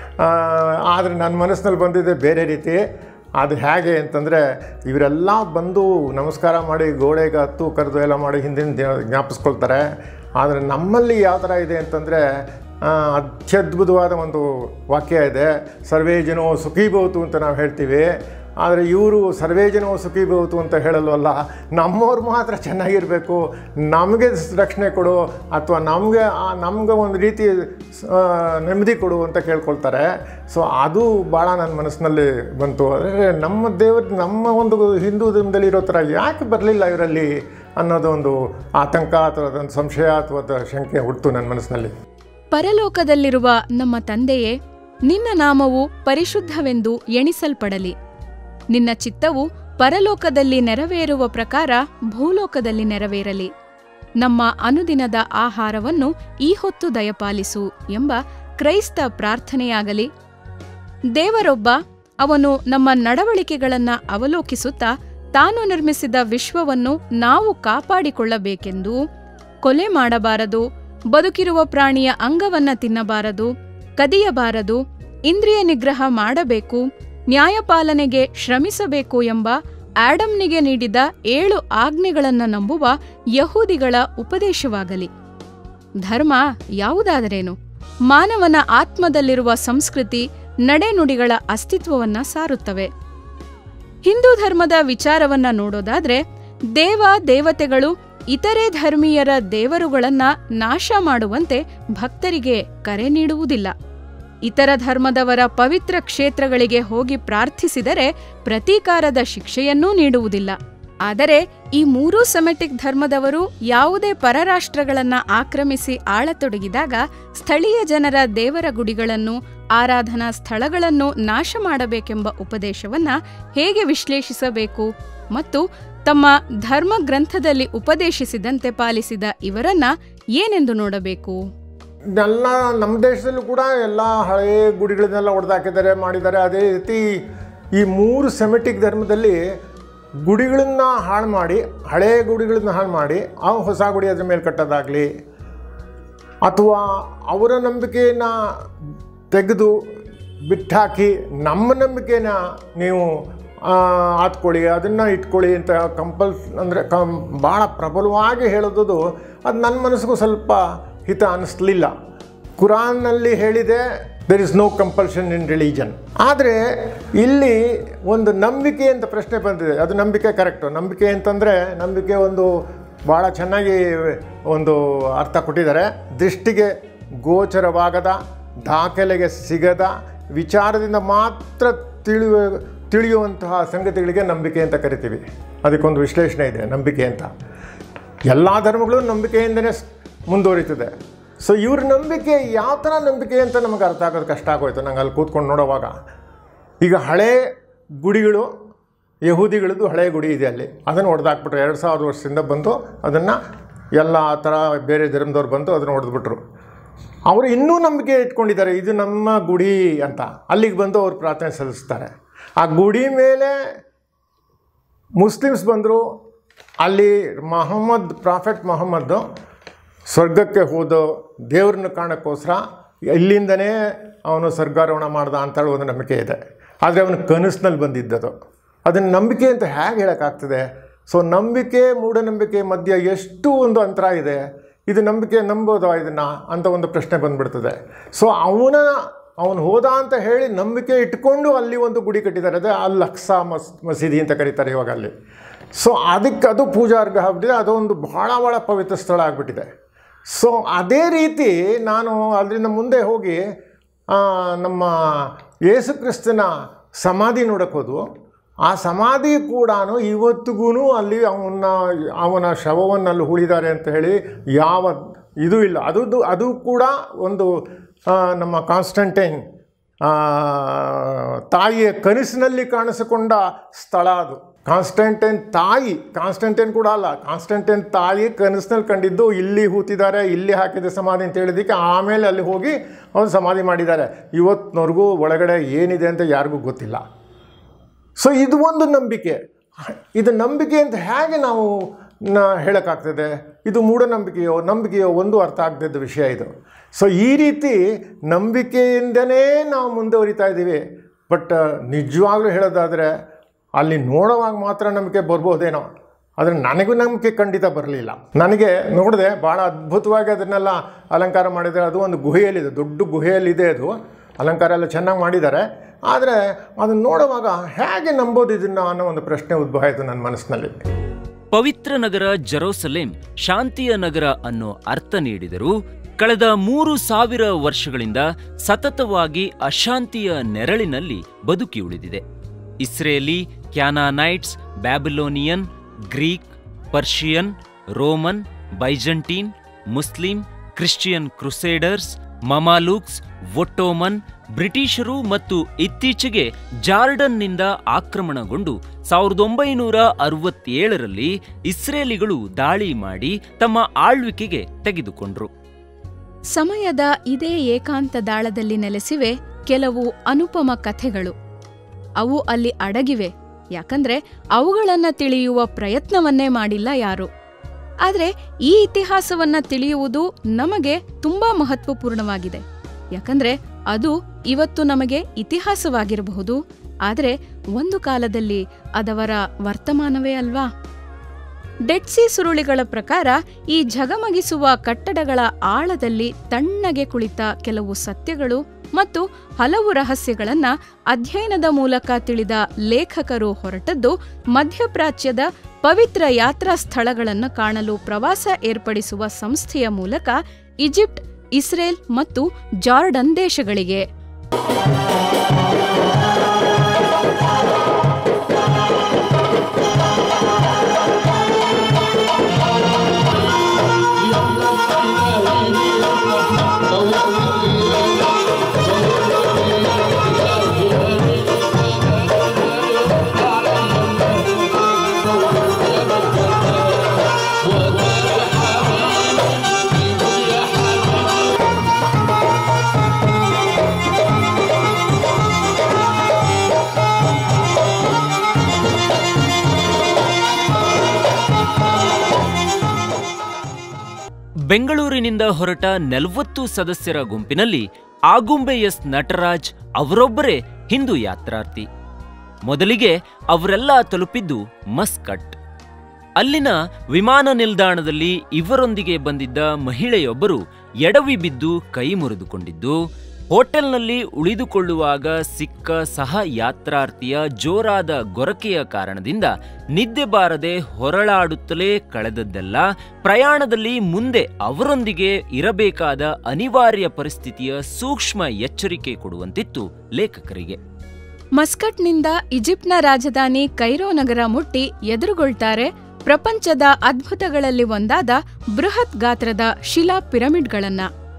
ಆದರೆ ನನ್ನ ಮನಸ್ಸಿನಲ್ಲಿ ಬಂದಿದ್ದೆ ಬೇರೆ ರೀತಿ ಅದು ಹೇಗೆ ಅಂತಂದರೆ ಇವರೆಲ್ಲ ಬಂದು ನಮಸ್ಕಾರ ಮಾಡಿ ಗೋಡೆಗೆ ಹತ್ತು ಕರೆದು ಎಲ್ಲ ಮಾಡಿ ಹಿಂದಿನ ದಿನ ಜ್ಞಾಪಿಸ್ಕೊಳ್ತಾರೆ ಆದರೆ ನಮ್ಮಲ್ಲಿ ಯಾವ ಥರ ಇದೆ ಅಂತಂದರೆ ಆ, ಅತ್ಯದ್ಭುತವಾದ ಒಂದು ವಾಕ್ಯ ಇದೆ ಸರ್ವೇ ಜನೋ ಸುಖೀಭವತು ಅಂತ ನಾವು ಹೇಳ್ತೀವಿ ಆದರೆ ಇವರು ಸರ್ವೇ ಜನೋ ಸುಖೀಭವತು ಅಂತ ಹೇಳಲ್ವಲ್ಲ ನಮ್ಮವ್ರು ಮಾತ್ರ ಚೆನ್ನಾಗಿರಬೇಕು ನಮಗೆ ರಕ್ಷಣೆ ಕೊಡು ಅಥವಾ ನಮಗೆ ನಮ್ಗೆ ಒಂದು ರೀತಿ ಸ- ಆ, ನೆಮ್ಮದಿ ಕೊಡು ಅಂತ ಕೇಳ್ಕೊಳ್ತಾರೆ ಸೊ ಅದು ಭಾಳ ನನ್ನ ಮನಸ್ಸಿನಲ್ಲಿ ಬಂತು ಆದರೆ ನಮ್ಮ ದೇವ್ರ ನಮ್ಮ ಒಂದು ಹಿಂದೂ ಧರ್ಮದಲ್ಲಿ ಇರೋ ಥರ ಯಾಕೆ ಬರಲಿಲ್ಲ ಇವರಲ್ಲಿ ಅನ್ನೋದು ಒಂದು ಆತಂಕ ಅಥವಾ ಅದೊಂದು ಸಂಶಯ ಅಥವಾ ಅದು ಶಂಕೆ ಹುಡ್ತು ನನ್ನ ಮನಸ್ಸಿನಲ್ಲಿ ಪರಲೋಕದಲ್ಲಿರುವ ನಮ್ಮ ತಂದೆಯೇ ನಿನ್ನ ನಾಮವು ಪರಿಶುದ್ಧವೆಂದು ಎಣಿಸಲ್ಪಡಲಿ ನಿನ್ನ ಚಿತ್ತವು ಪರಲೋಕದಲ್ಲಿ ನೆರವೇರುವ ಪ್ರಕಾರ ಭೂಲೋಕದಲ್ಲಿ ನೆರವೇರಲಿ ನಮ್ಮ ಅನುದಿನದ ಆಹಾರವನ್ನು ಈ ಹೊತ್ತು ದಯಪಾಲಿಸು ಎಂಬ ಕ್ರೈಸ್ತ ಪ್ರಾರ್ಥನೆಯಾಗಲಿ ದೇವರೊಬ್ಬ ಅವನು ನಮ್ಮ ನಡವಳಿಕೆಗಳನ್ನ ಅವಲೋಕಿಸುತ್ತಾ ತಾನು ನಿರ್ಮಿಸಿದ ವಿಶ್ವವನ್ನು ನಾವು ಕಾಪಾಡಿಕೊಳ್ಳಬೇಕೆಂದು ಕೊಲೆ ಮಾಡಬಾರದು ಬದುಕಿರುವ ಪ್ರಾಣಿಯ ಅಂಗವನ್ನ ತಿನ್ನಬಾರದು ಕದಿಯಬಾರದು ಇಂದ್ರಿಯ ನಿಗ್ರಹ ಮಾಡಬೇಕು ನ್ಯಾಯಪಾಲನೆಗೆ ಶ್ರಮಿಸಬೇಕು ಎಂಬ ಆಡಮ್ನಿಗೆ ನೀಡಿದ ಏಳು ಆಜ್ಞೆಗಳನ್ನು ನಂಬುವ ಯಹೂದಿಗಳ ಉಪದೇಶವಾಗಲಿ ಧರ್ಮ ಯಾವುದಾದರೇನು ಮಾನವನ ಆತ್ಮದಲ್ಲಿರುವ ಸಂಸ್ಕೃತಿ ನಡೆನುಡಿಗಳ ಅಸ್ತಿತ್ವವನ್ನ ಸಾರುತ್ತವೆ ಹಿಂದೂ ಧರ್ಮದ ವಿಚಾರವನ್ನ ನೋಡೋದಾದ್ರೆ ದೇವ ದೇವತೆಗಳು ಇತರೆ ಧರ್ಮೀಯರ ದೇವರುಗಳನ್ನ ನಾಶ ಮಾಡುವಂತೆ ಭಕ್ತರಿಗೆ ಕರೆ ನೀಡುವುದಿಲ್ಲ ಇತರ ಧರ್ಮದವರ ಪವಿತ್ರ ಕ್ಷೇತ್ರಗಳಿಗೆ ಹೋಗಿ ಪ್ರಾರ್ಥಿಸಿದರೆ ಪ್ರತೀಕಾರದ ಶಿಕ್ಷೆಯನ್ನೂ ನೀಡುವುದಿಲ್ಲ ಆದರೆ ಈ ಮೂರೂ ಸೆಮೆಟಿಕ್ ಧರ್ಮದವರು ಯಾವುದೇ ಪರರಾಷ್ಟ್ರಗಳನ್ನ ಆಕ್ರಮಿಸಿ ಆಳತೊಡಗಿದಾಗ ಸ್ಥಳೀಯ ಜನರ ದೇವರ ಗುಡಿಗಳನ್ನು ಆರಾಧನಾ ಸ್ಥಳಗಳನ್ನು ನಾಶ ಮಾಡಬೇಕೆಂಬ ಉಪದೇಶವನ್ನ ಹೇಗೆ ವಿಶ್ಲೇಷಿಸಬೇಕು ಮತ್ತು ತಮ್ಮ ಧರ್ಮ ಗ್ರಂಥದಲ್ಲಿ ಉಪದೇಶಿಸಿದಂತೆ ಪಾಲಿಸಿದ ಇವರನ್ನ ಏನೆಂದು ನೋಡಬೇಕು ಎಲ್ಲ ನಮ್ಮ ದೇಶದಲ್ಲೂ ಕೂಡ ಎಲ್ಲ ಹಳೆಯ ಗುಡಿಗಳನ್ನೆಲ್ಲ ಹೊಡೆದಾಕಿದ್ದಾರೆ ಮಾಡಿದ್ದಾರೆ ಅದೇ ರೀತಿ ಈ ಮೂರು ಸೆಮೆಟಿಕ್ ಧರ್ಮದಲ್ಲಿ ಗುಡಿಗಳನ್ನ ಹಾಳು ಮಾಡಿ ಹಳೆಯ ಗುಡಿಗಳನ್ನ ಹಾಳು ಮಾಡಿ ಆ ಹೊಸ ಗುಡಿ ಅದ್ರ ಮೇಲೆ ಕಟ್ಟೋದಾಗಲಿ ಅಥವಾ ಅವರ ನಂಬಿಕೆಯನ್ನು ತೆಗೆದು ಬಿಟ್ಟಾಕಿ ನಮ್ಮ ನಂಬಿಕೆನ ನೀವು ಆ, ಆತ್ಕೊಳ್ಳಿ ಅದನ್ನು ಇಟ್ಕೊಳ್ಳಿ ಅಂತ ಕಂಪಲ್ ಅಂದರೆ ಕಂ ಭಾಳ ಪ್ರಬಲವಾಗಿ ಹೇಳೋದು ಅದು ನನ್ನ ಮನಸ್ಸಿಗೂ ಸ್ವಲ್ಪ ಹಿತ ಅನ್ನಿಸ್ಲಿಲ್ಲ ಕುರಾನ್ನಲ್ಲಿ ಹೇಳಿದೆ there is no compulsion in religion ಆದರೆ ಇಲ್ಲಿ ಒಂದು ನಂಬಿಕೆ ಅಂತ ಪ್ರಶ್ನೆ ಬಂದಿದೆ ಅದು ನಂಬಿಕೆ ಕರೆಕ್ಟು ನಂಬಿಕೆ ಅಂತಂದರೆ ನಂಬಿಕೆ ಒಂದು ಭಾಳ ಚೆನ್ನಾಗಿ ಒಂದು ಅರ್ಥ ಕೊಟ್ಟಿದ್ದಾರೆ ದೃಷ್ಟಿಗೆ ಗೋಚರವಾಗದ ದಾಖಲೆಗೆ ಸಿಗದ ವಿಚಾರದಿಂದ ಮಾತ್ರ ತಿಳಿಯುವ ತಿಳಿಯುವಂತಹ ಸಂಗತಿಗಳಿಗೆ ನಂಬಿಕೆ ಅಂತ ಕರಿತೀವಿ ಅದಕ್ಕೊಂದು ವಿಶ್ಲೇಷಣೆ ಇದೆ ನಂಬಿಕೆ ಅಂತ ಎಲ್ಲ ಧರ್ಮಗಳು ನಂಬಿಕೆಯಿಂದನೇ ಸ್- ಮುಂದುವರಿತದೆ ಸೊ ಇವ್ರ ನಂಬಿಕೆ ಯಾವ ಥರ ನಂಬಿಕೆ ಅಂತ ನಮಗೆ ಅರ್ಥ ಆಗೋದು ಕಷ್ಟ ಆಗೋಯ್ತು ನಂಗೆ ಅಲ್ಲಿ ಕೂತ್ಕೊಂಡು ನೋಡೋವಾಗ ಈಗ ಹಳೆ ಗುಡಿಗಳು ಯಹೂದಿಗಳದ್ದು ಹಳೆ ಗುಡಿ ಇದೆ ಅಲ್ಲಿ ಅದನ್ನು ಹೊಡೆದಾಕ್ಬಿಟ್ರು ಎರಡು ಸಾವಿರ ವರ್ಷದಿಂದ ಬಂದು ಅದನ್ನು ಎಲ್ಲ ಆ ಥರ ಬೇರೆ ಧರ್ಮದವ್ರು ಬಂದು ಅದನ್ನು ಹೊಡೆದ್ಬಿಟ್ರು ಅವರು ಇನ್ನೂ ನಂಬಿಕೆ ಇಟ್ಕೊಂಡಿದ್ದಾರೆ ಇದು ನಮ್ಮ ಗುಡಿ ಅಂತ ಅಲ್ಲಿಗೆ ಬಂದು ಅವ್ರು ಪ್ರಾರ್ಥನೆ ಸಲ್ಲಿಸ್ತಾರೆ ಆ ಗುಡಿ ಮೇಲೆ ಮುಸ್ಲಿಮ್ಸ್ ಬಂದರು ಅಲ್ಲಿ ಮಹಮ್ಮದ್ ಪ್ರಾಫೆಟ್ ಮೊಹಮ್ಮದ್ದು ಸ್ವರ್ಗಕ್ಕೆ ಹೋದ ದೇವ್ರನ್ನ ಕಾಣೋಕ್ಕೋಸ್ಕರ ಇಲ್ಲಿಂದನೇ ಅವನು ಸ್ವರ್ಗಾರೋಹಣ ಮಾಡ್ದ ಅಂತ ಹೇಳಿ ಒಂದು ನಂಬಿಕೆ ಇದೆ ಆದರೆ ಅವನ ಕನಸಿನಲ್ಲಿ ಬಂದಿದ್ದದು ಅದನ್ನು ನಂಬಿಕೆ ಅಂತ ಹೇಗೆ ಹೇಳೋಕ್ಕಾಗ್ತದೆ ಸೊ ನಂಬಿಕೆ ಮೂಢನಂಬಿಕೆ ಮಧ್ಯ ಎಷ್ಟು ಒಂದು ಅಂತರ ಇದೆ ಇದು ನಂಬಿಕೆ ನಂಬೋದಾ ಇದನ್ನು ಅಂತ ಒಂದು ಪ್ರಶ್ನೆ ಬಂದ್ಬಿಡ್ತದೆ ಸೊ ಅವನ ಅವನು ಹೋದ ಅಂತ ಹೇಳಿ ನಂಬಿಕೆ ಇಟ್ಕೊಂಡು ಅಲ್ಲಿ ಒಂದು ಗುಡಿ ಕಟ್ಟಿದ್ದಾರೆ ಅದೇ ಅಲ್ ಅಕ್ಸಾ ಮಸ್ ಮಸೀದಿ ಅಂತ ಕರೀತಾರೆ ಇವಾಗ ಅಲ್ಲಿ ಸೊ ಅದಕ್ಕೆ ಅದು ಪೂಜಾರ್ಗ ಆಗ್ಬಿಟ್ಟಿದೆ ಅದೊಂದು ಭಾಳ ಭಾಳ ಪವಿತ್ರ ಸ್ಥಳ ಆಗಿಬಿಟ್ಟಿದೆ ಸೊ ಅದೇ ರೀತಿ ನಾನು ಅದರಿಂದ ಮುಂದೆ ಹೋಗಿ ಆ, ನಮ್ಮ ಯೇಸು ಕ್ರಿಸ್ತನ ಸಮಾಧಿ ನೋಡಕ್ಕೆ ಹೋದ್ವು ಆ ಸಮಾಧಿ ಕೂಡ ಇವತ್ತಿಗೂ ಅಲ್ಲಿ ಅವನ ಅವನ ಶವವನ್ನು ಅಲ್ಲಿ ಹೂಳಿದ್ದಾರೆ ಅಂತ ಹೇಳಿ ಯಾವ ಇದು ಇಲ್ಲ ಅದು ಅದು ಕೂಡ ಒಂದು ಆ, ನಮ್ಮ ಕಾನ್ಸ್ಟಂಟೈನ್ ಆ, ತಾಯಿಯ ಕನಸಿನಲ್ಲಿ ಕಾಣಿಸಿಕೊಂಡ ಸ್ಥಳ ಅದು ಕಾನ್ಸ್ಟಂಟೈನ್ ತಾಯಿ ಕಾನ್ಸ್ಟಂಟೈನ್ ಕೂಡ ಅಲ್ಲ ಕಾನ್ಸ್ಟಂಟೈನ್ ತಾಯಿ ಕನಸಿನಲ್ಲಿ ಕಂಡಿದ್ದು ಇಲ್ಲಿ ಹೂತಿದ್ದಾರೆ ಇಲ್ಲಿ ಹಾಕಿದ ಸಮಾಧಿ ಅಂತ ಹೇಳಿದ್ದಕ್ಕೆ ಆಮೇಲೆ ಅಲ್ಲಿ ಹೋಗಿ ಅವನು ಸಮಾಧಿ ಮಾಡಿದ್ದಾರೆ ಇವತ್ತಿನವರೆಗೂ ಒಳಗಡೆ ಏನಿದೆ ಅಂತ ಯಾರಿಗೂ ಗೊತ್ತಿಲ್ಲ ಸೊ ಇದು ಒಂದು ನಂಬಿಕೆ ಇದು ನಂಬಿಕೆ ಅಂತ ಹೇಗೆ ನಾವು ನ ಹೇಳೋಕ್ಕಾಗ್ತದೆ ಇದು ಮೂಢನಂಬಿಕೆಯೋ ನಂಬಿಕೆಯೋ ಒಂದು ಅರ್ಥ ಆಗದಿದ್ದ ವಿಷಯ ಇದು ಸೊ ಈ ರೀತಿ ನಂಬಿಕೆಯಿಂದನೇ ನಾವು ಮುಂದುವರಿತಾ ಇದ್ದೀವಿ ಬಟ್ ನಿಜವಾಗ್ಲೂ ಹೇಳೋದಾದರೆ ಅಲ್ಲಿ ನೋಡುವಾಗ ಮಾತ್ರ ನಂಬಿಕೆ ಬರ್ಬೋದೇನೋ ಆದರೆ ನನಗೂ ನಂಬಿಕೆ ಖಂಡಿತ ಬರಲಿಲ್ಲ ನನಗೆ ನೋಡಿದೆ ಭಾಳ ಅದ್ಭುತವಾಗಿ ಅದನ್ನೆಲ್ಲ ಅಲಂಕಾರ ಮಾಡಿದ್ದಾರೆ ಅದು ಒಂದು ಗುಹೆಯಲ್ಲಿದೆ ದೊಡ್ಡ ಗುಹೆಯಲ್ಲಿದೆ ಅದು ಅಲಂಕಾರ ಎಲ್ಲ ಚೆನ್ನಾಗಿ ಮಾಡಿದ್ದಾರೆ ಆದರೆ ಅದನ್ನು ನೋಡುವಾಗ ಹೇಗೆ ನಂಬೋದು ಇದನ್ನು ಅನ್ನೋ ಒಂದು ಪ್ರಶ್ನೆ ಉದ್ಭವ ಆಯಿತು ನನ್ನ ಮನಸ್ಸಿನಲ್ಲಿ ಪವಿತ್ರ ನಗರ ಜೆರೂಸಲೇಂ ಶಾಂತಿಯ ನಗರ ಅನ್ನೋ ಅರ್ಥ ನೀಡಿದರೂ ಕಳೆದ ಮೂರು ಸಾವಿರ ವರ್ಷಗಳಿಂದ ಸತತವಾಗಿ ಅಶಾಂತಿಯ ನೆರಳಿನಲ್ಲಿ ಬದುಕಿ ಉಳಿದಿದೆ Israeli Canaanites Babylonian Greek Persian Roman Byzantine Muslim Christian Crusaders Mamluks Ottoman ಬ್ರಿಟಿಷರು ಮತ್ತು ಇತ್ತೀಚೆಗೆ ಜಾರ್ಡನ್ನಿಂದ ಆಕ್ರಮಣಗೊಂಡು ಸಾವಿರದ ಒಂಬೈನೂರ ಅರವತ್ತೇಳರಲ್ಲಿ ಇಸ್ರೇಲಿಗಳು ದಾಳಿ ಮಾಡಿ ತಮ್ಮ ಆಳ್ವಿಕೆಗೆ ತೆಗೆದುಕೊಂಡ್ರು ಸಮಯದ ಇದೇ ಏಕಾಂತ ದಾಳದಲ್ಲಿ ನೆಲೆಸಿವೆ ಕೆಲವು ಅನುಪಮ ಕಥೆಗಳು ಅವು ಅಲ್ಲಿ ಅಡಗಿವೆ ಯಾಕಂದ್ರೆ ಅವುಗಳನ್ನ ತಿಳಿಯುವ ಪ್ರಯತ್ನವನ್ನೇ ಮಾಡಿಲ್ಲ ಯಾರು ಆದ್ರೆ ಈ ಇತಿಹಾಸವನ್ನ ತಿಳಿಯುವುದು ನಮಗೆ ತುಂಬಾ ಮಹತ್ವಪೂರ್ಣವಾಗಿದೆ ಯಾಕಂದ್ರೆ ಅದು ಇವತ್ತು ನಮಗೆ ಇತಿಹಾಸವಾಗಿರಬಹುದು ಆದರೆ ಒಂದು ಕಾಲದಲ್ಲಿ ಅದವರ ವರ್ತಮಾನವೇ ಅಲ್ವಾ ಡೆಡ್ಸಿ ಸುರುಳಿಗಳ ಪ್ರಕಾರ ಈ ಝಗಮಗಿಸುವ ಕಟ್ಟಡಗಳ ಆಳದಲ್ಲಿ ತಣ್ಣಗೆ ಕುಳಿತ ಕೆಲವು ಸತ್ಯಗಳು ಮತ್ತು ಹಲವು ರಹಸ್ಯಗಳನ್ನ ಅಧ್ಯಯನದ ಮೂಲಕ ತಿಳಿದ ಲೇಖಕರು ಹೊರಟದ್ದು ಮಧ್ಯಪ್ರಾಚ್ಯದ ಪವಿತ್ರ ಯಾತ್ರಾ ಸ್ಥಳಗಳನ್ನು ಕಾಣಲು ಪ್ರವಾಸ ಏರ್ಪಡಿಸುವ ಸಂಸ್ಥೆಯ ಮೂಲಕ ಈಜಿಪ್ಟ್ ಇಸ್ರೇಲ್ ಮತ್ತು ಜಾರ್ಡನ್ ದೇಶಗಳಿಗೆ ಬೆಂಗಳೂರಿನಿಂದ ಹೊರಟ ನಲವತ್ತು ಸದಸ್ಯರ ಗುಂಪಿನಲ್ಲಿ ಆಗುಂಬೆ ಎಸ್ ನಟರಾಜ್ ಅವರೊಬ್ಬರೇ ಹಿಂದೂ ಯಾತ್ರಾರ್ಥಿ ಮೊದಲಿಗೆ ಅವರೆಲ್ಲ ತಲುಪಿದ್ದು ಮಸ್ಕಟ್ ಅಲ್ಲಿನ ವಿಮಾನ ನಿಲ್ದಾಣದಲ್ಲಿ ಇವರೊಂದಿಗೆ ಬಂದಿದ್ದ ಮಹಿಳೆಯೊಬ್ಬರು ಎಡವಿ ಬಿದ್ದು ಕೈ ಮುರಿದುಕೊಂಡಿದ್ದು ಹೋಟೆಲ್ನಲ್ಲಿ ಉಳಿದುಕೊಳ್ಳುವಾಗ ಸಿಕ್ಕ ಸಹ ಯಾತ್ರಾರ್ಥಿಯ ಜೋರಾದ ಗೊರಕೆಯ ಕಾರಣದಿಂದ ನಿದ್ದೆ ಬಾರದೆ ಹೊರಳಾಡುತ್ತಲೇ ಕಳೆದದ್ದೆಲ್ಲ ಪ್ರಯಾಣದಲ್ಲಿ ಮುಂದೆ ಅವರೊಂದಿಗೆ ಇರಬೇಕಾದ ಅನಿವಾರ್ಯ ಪರಿಸ್ಥಿತಿಯ ಸೂಕ್ಷ್ಮ ಎಚ್ಚರಿಕೆ ಕೊಡುವಂತಿತ್ತು ಲೇಖಕರಿಗೆ ಮಸ್ಕಟ್ನಿಂದ ಈಜಿಪ್ಟ್ನ ರಾಜಧಾನಿ ಕೈರೋ ನಗರ ಮುಟ್ಟಿ ಎದುರುಗೊಳ್ತಾರೆ ಪ್ರಪಂಚದ ಅದ್ಭುತಗಳಲ್ಲಿ ಒಂದಾದ ಬೃಹತ್ ಗಾತ್ರದ ಶಿಲಾ ಪಿರಮಿಡ್ಗಳನ್ನ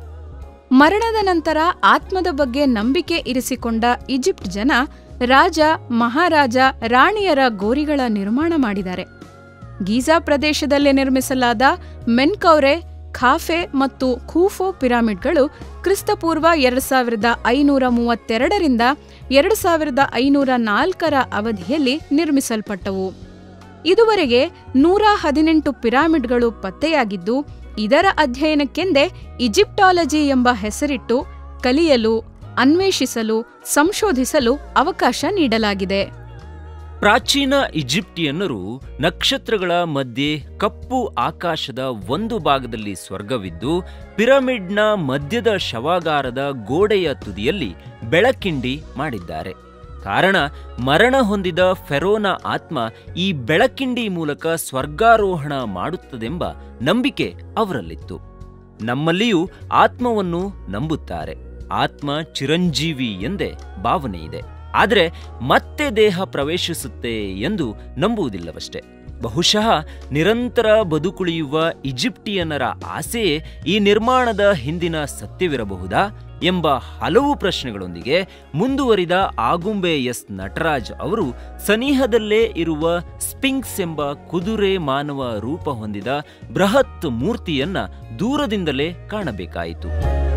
ಮರಣದ ನಂತರ ಆತ್ಮದ ಬಗ್ಗೆ ನಂಬಿಕೆ ಇರಿಸಿಕೊಂಡ ಈಜಿಪ್ಟ್ ಜನ ರಾಜ ಮಹಾರಾಜ ರಾಣಿಯರ ಗೋರಿಗಳ ನಿರ್ಮಾಣ ಮಾಡಿದ್ದಾರೆ ಗೀಜಾ ಪ್ರದೇಶದಲ್ಲಿ ನಿರ್ಮಿಸಲಾದ ಮೆನ್ಕೌರೆ ಖಾಫೆ ಮತ್ತು ಖೂಫೋ ಪಿರಾಮಿಡ್ಗಳು ಕ್ರಿಸ್ತಪೂರ್ವ ಎರಡು ಸಾವಿರದ ಐನೂರ ಮೂವತ್ತೆರಡರಿಂದ ಎರಡು ಸಾವಿರದ ಐನೂರ ನಾಲ್ಕರ ಅವಧಿಯಲ್ಲಿ ನಿರ್ಮಿಸಲ್ಪಟ್ಟವು ಇದುವರೆಗೆ ನೂರ ಹದಿನೆಂಟು ಪಿರಾಮಿಡ್ಗಳು ಪತ್ತೆಯಾಗಿದ್ದು ಇದರ ಅಧ್ಯಯನಕ್ಕೆಂದೇ ಈಜಿಪ್ಟಾಲಜಿ ಎಂಬ ಹೆಸರಿಟ್ಟು ಕಲಿಯಲು ಅನ್ವೇಷಿಸಲು ಸಂಶೋಧಿಸಲು ಅವಕಾಶ ನೀಡಲಾಗಿದೆ ಪ್ರಾಚೀನ ಈಜಿಪ್ಟಿಯನ್ನರು ನಕ್ಷತ್ರಗಳ ಮಧ್ಯೆ ಕಪ್ಪು ಆಕಾಶದ ಒಂದು ಭಾಗದಲ್ಲಿ ಸ್ವರ್ಗವಿದ್ದು ಪಿರಮಿಡ್ನ ಮಧ್ಯದ ಶವಾಗಾರದ ಗೋಡೆಯ ತುದಿಯಲ್ಲಿ ಬೆಳಕಿಂಡಿ ಮಾಡಿದ್ದಾರೆ ಕಾರಣ ಮರಣ ಹೊಂದಿದ ಫೆರೋನ ಆತ್ಮ ಈ ಬೆಳಕಿಂಡಿ ಮೂಲಕ ಸ್ವರ್ಗಾರೋಹಣ ಮಾಡುತ್ತದೆಂಬ ನಂಬಿಕೆ ಅವರಲ್ಲಿತ್ತು ನಮ್ಮಲ್ಲಿಯೂ ಆತ್ಮವನ್ನು ನಂಬುತ್ತಾರೆ ಆತ್ಮ ಚಿರಂಜೀವಿ ಎಂದೇ ಭಾವನೆ ಇದೆ ಆದರೆ ಮತ್ತೆ ದೇಹ ಪ್ರವೇಶಿಸುತ್ತೆ ಎಂದು ನಂಬುವುದಿಲ್ಲವಷ್ಟೇ ಬಹುಶಃ ನಿರಂತರ ಬದುಕುಳಿಯುವ ಈಜಿಪ್ಟಿಯನ್ನರ ಆಸೆಯೇ ಈ ನಿರ್ಮಾಣದ ಹಿಂದಿನ ಸತ್ಯವಿರಬಹುದಾ ಎಂಬ ಹಲವು ಪ್ರಶ್ನೆಗಳೊಂದಿಗೆ ಮುಂದುವರಿದ ಆಗುಂಬೆ ಎಸ್ ನಟರಾಜ್ ಅವರು ಸನಿಹದಲ್ಲೇ ಇರುವ ಸ್ಪಿಂಕ್ಸ್ ಎಂಬ ಕುದುರೆ ಮಾನವ ರೂಪ ಹೊಂದಿದ ಬೃಹತ್ ಮೂರ್ತಿಯನ್ನ ದೂರದಿಂದಲೇ ಕಾಣಬೇಕಾಯಿತು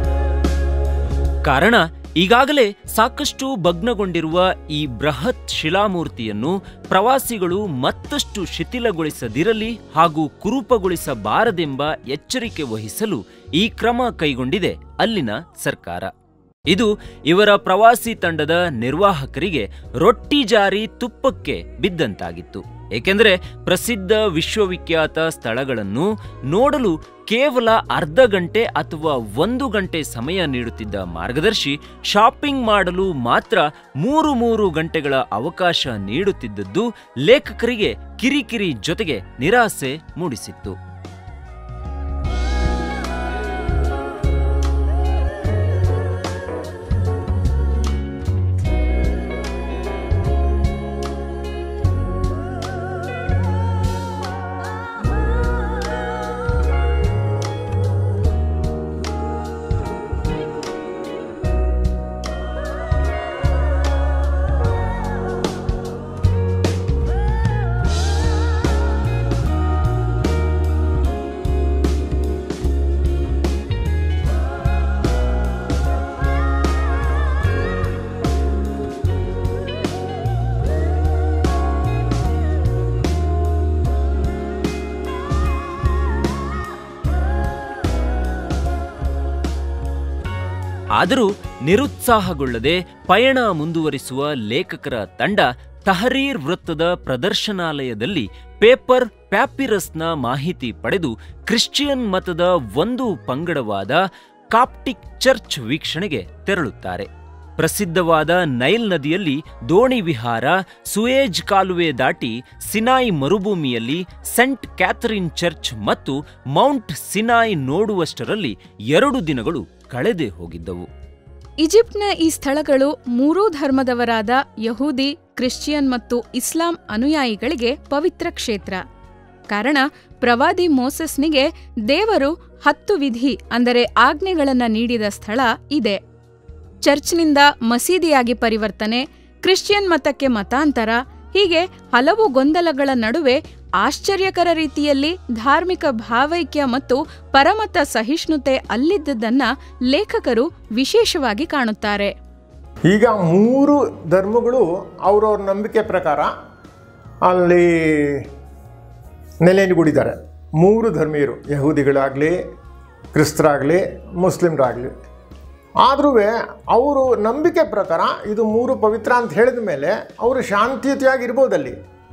ಕಾರಣ ಈಗಾಗಲೇ ಸಾಕಷ್ಟು ಭಗ್ನಗೊಂಡಿರುವ ಈ ಬೃಹತ್ ಶಿಲಾಮೂರ್ತಿಯನ್ನು ಪ್ರವಾಸಿಗಳು ಮತ್ತಷ್ಟು ಶಿಥಿಲಗೊಳಿಸದಿರಲಿ ಹಾಗೂ ಕುರೂಪಗೊಳಿಸಬಾರದೆಂಬ ಎಚ್ಚರಿಕೆ ವಹಿಸಲು ಈ ಕ್ರಮ ಕೈಗೊಂಡಿದೆ ಅಲ್ಲಿನ ಸರ್ಕಾರ ಇದು ಇವರ ಪ್ರವಾಸಿ ತಂಡದ ನಿರ್ವಾಹಕರಿಗೆ ರೊಟ್ಟಿ ಜಾರಿ ತುಪ್ಪಕ್ಕೆ ಬಿದ್ದಂತಾಗಿತ್ತು ಏಕೆಂದರೆ ಪ್ರಸಿದ್ಧ ವಿಶ್ವವಿಖ್ಯಾತ ಸ್ಥಳಗಳನ್ನು ನೋಡಲು ಕೇವಲ ಅರ್ಧ ಗಂಟೆ ಅಥವಾ ಒಂದು ಗಂಟೆ ಸಮಯ ನೀಡುತ್ತಿದ್ದ ಮಾರ್ಗದರ್ಶಿ ಶಾಪಿಂಗ್ ಮಾಡಲು ಮಾತ್ರ ಮೂರು ಮೂರು ಗಂಟೆಗಳ ಅವಕಾಶ ನೀಡುತ್ತಿದ್ದದ್ದು ಲೇಖಕರಿಗೆ ಕಿರಿಕಿರಿ ಜೊತೆಗೆ ನಿರಾಸೆ ಮೂಡಿಸಿತ್ತು ಆದರೂ ನಿರುತ್ಸಾಹಗೊಳ್ಳದೆ ಪಯಣ ಮುಂದುವರಿಸುವ ಲೇಖಕರ ತಂಡ ತಹರೀರ್ ವೃತ್ತದ ಪ್ರದರ್ಶನಾಲಯದಲ್ಲಿ ಪೇಪರ್ ಪ್ಯಾಪಿರಸ್ನ ಮಾಹಿತಿ ಪಡೆದು ಕ್ರಿಶ್ಚಿಯನ್ ಮತದ ಒಂದು ಪಂಗಡವಾದ ಕಾಪ್ಟಿಕ್ ಚರ್ಚ್ ವೀಕ್ಷಣೆಗೆ ತೆರಳುತ್ತಾರೆ ಪ್ರಸಿದ್ಧವಾದ ನೈಲ್ ನದಿಯಲ್ಲಿ ದೋಣಿ ವಿಹಾರ ಸುಯೇಜ್ ಕಾಲುವೆ ದಾಟಿ ಸಿನಾಯ್ ಮರುಭೂಮಿಯಲ್ಲಿ ಸೆಂಟ್ ಕ್ಯಾಥರಿನ್ ಚರ್ಚ್ ಮತ್ತು ಮೌಂಟ್ ಸಿನಾಯ್ ನೋಡುವಷ್ಟರಲ್ಲಿ ಎರಡು ದಿನಗಳು ಕಳೆದೇ ಹೋಗಿದ್ದವು ಈಜಿಪ್ಟ್ನ ಈ ಸ್ಥಳಗಳು ಮೂರೂ ಧರ್ಮದವರಾದ ಯಹೂದಿ ಕ್ರಿಶ್ಚಿಯನ್ ಮತ್ತು ಇಸ್ಲಾಂ ಅನುಯಾಯಿಗಳಿಗೆ ಪವಿತ್ರ ಕ್ಷೇತ್ರ ಕಾರಣ ಪ್ರವಾದಿ ಮೋಸಸ್ನಿಗೆ ದೇವರು ಹತ್ತು ವಿಧಿ ಅಂದರೆ ಆಜ್ಞೆಗಳನ್ನ ನೀಡಿದ ಸ್ಥಳ ಇದೆ ಚರ್ಚ್ನಿಂದ ಮಸೀದಿಯಾಗಿ ಪರಿವರ್ತನೆ ಕ್ರಿಶ್ಚಿಯನ್ ಮತಕ್ಕೆ ಮತಾಂತರ ಹೀಗೆ ಹಲವು ಗೊಂದಲಗಳ ನಡುವೆ ಆಶ್ಚರ್ಯಕರ ರೀತಿಯಲ್ಲಿ ಧಾರ್ಮಿಕ ಭಾವೈಕ್ಯ ಮತ್ತು ಪರಮತ ಸಹಿಷ್ಣುತೆ ಅಲ್ಲಿದ್ದದನ್ನ ಲೇಖಕರು ವಿಶೇಷವಾಗಿ ಕಾಣುತ್ತಾರೆ ಈಗ ಮೂರು ಧರ್ಮಗಳು ಅವ್ರವ್ರ ನಂಬಿಕೆ ಪ್ರಕಾರ ಅಲ್ಲಿ ನೆಲೆನುಗುಡಿದ್ದಾರೆ ಮೂರು ಧರ್ಮೀಯರು ಯಹೂದಿಗಳಾಗಲಿ ಕ್ರಿಸ್ತರಾಗಲಿ ಮುಸ್ಲಿಮ್ರಾಗಲಿ ಆದ್ರೂ ಅವರು ನಂಬಿಕೆ ಪ್ರಕಾರ ಇದು ಮೂರು ಪವಿತ್ರ ಅಂತ ಹೇಳಿದ ಮೇಲೆ ಅವರು ಶಾಂತಿಯುತಿಯಾಗಿ ಇರ್ಬೋದಲ್ಲಿ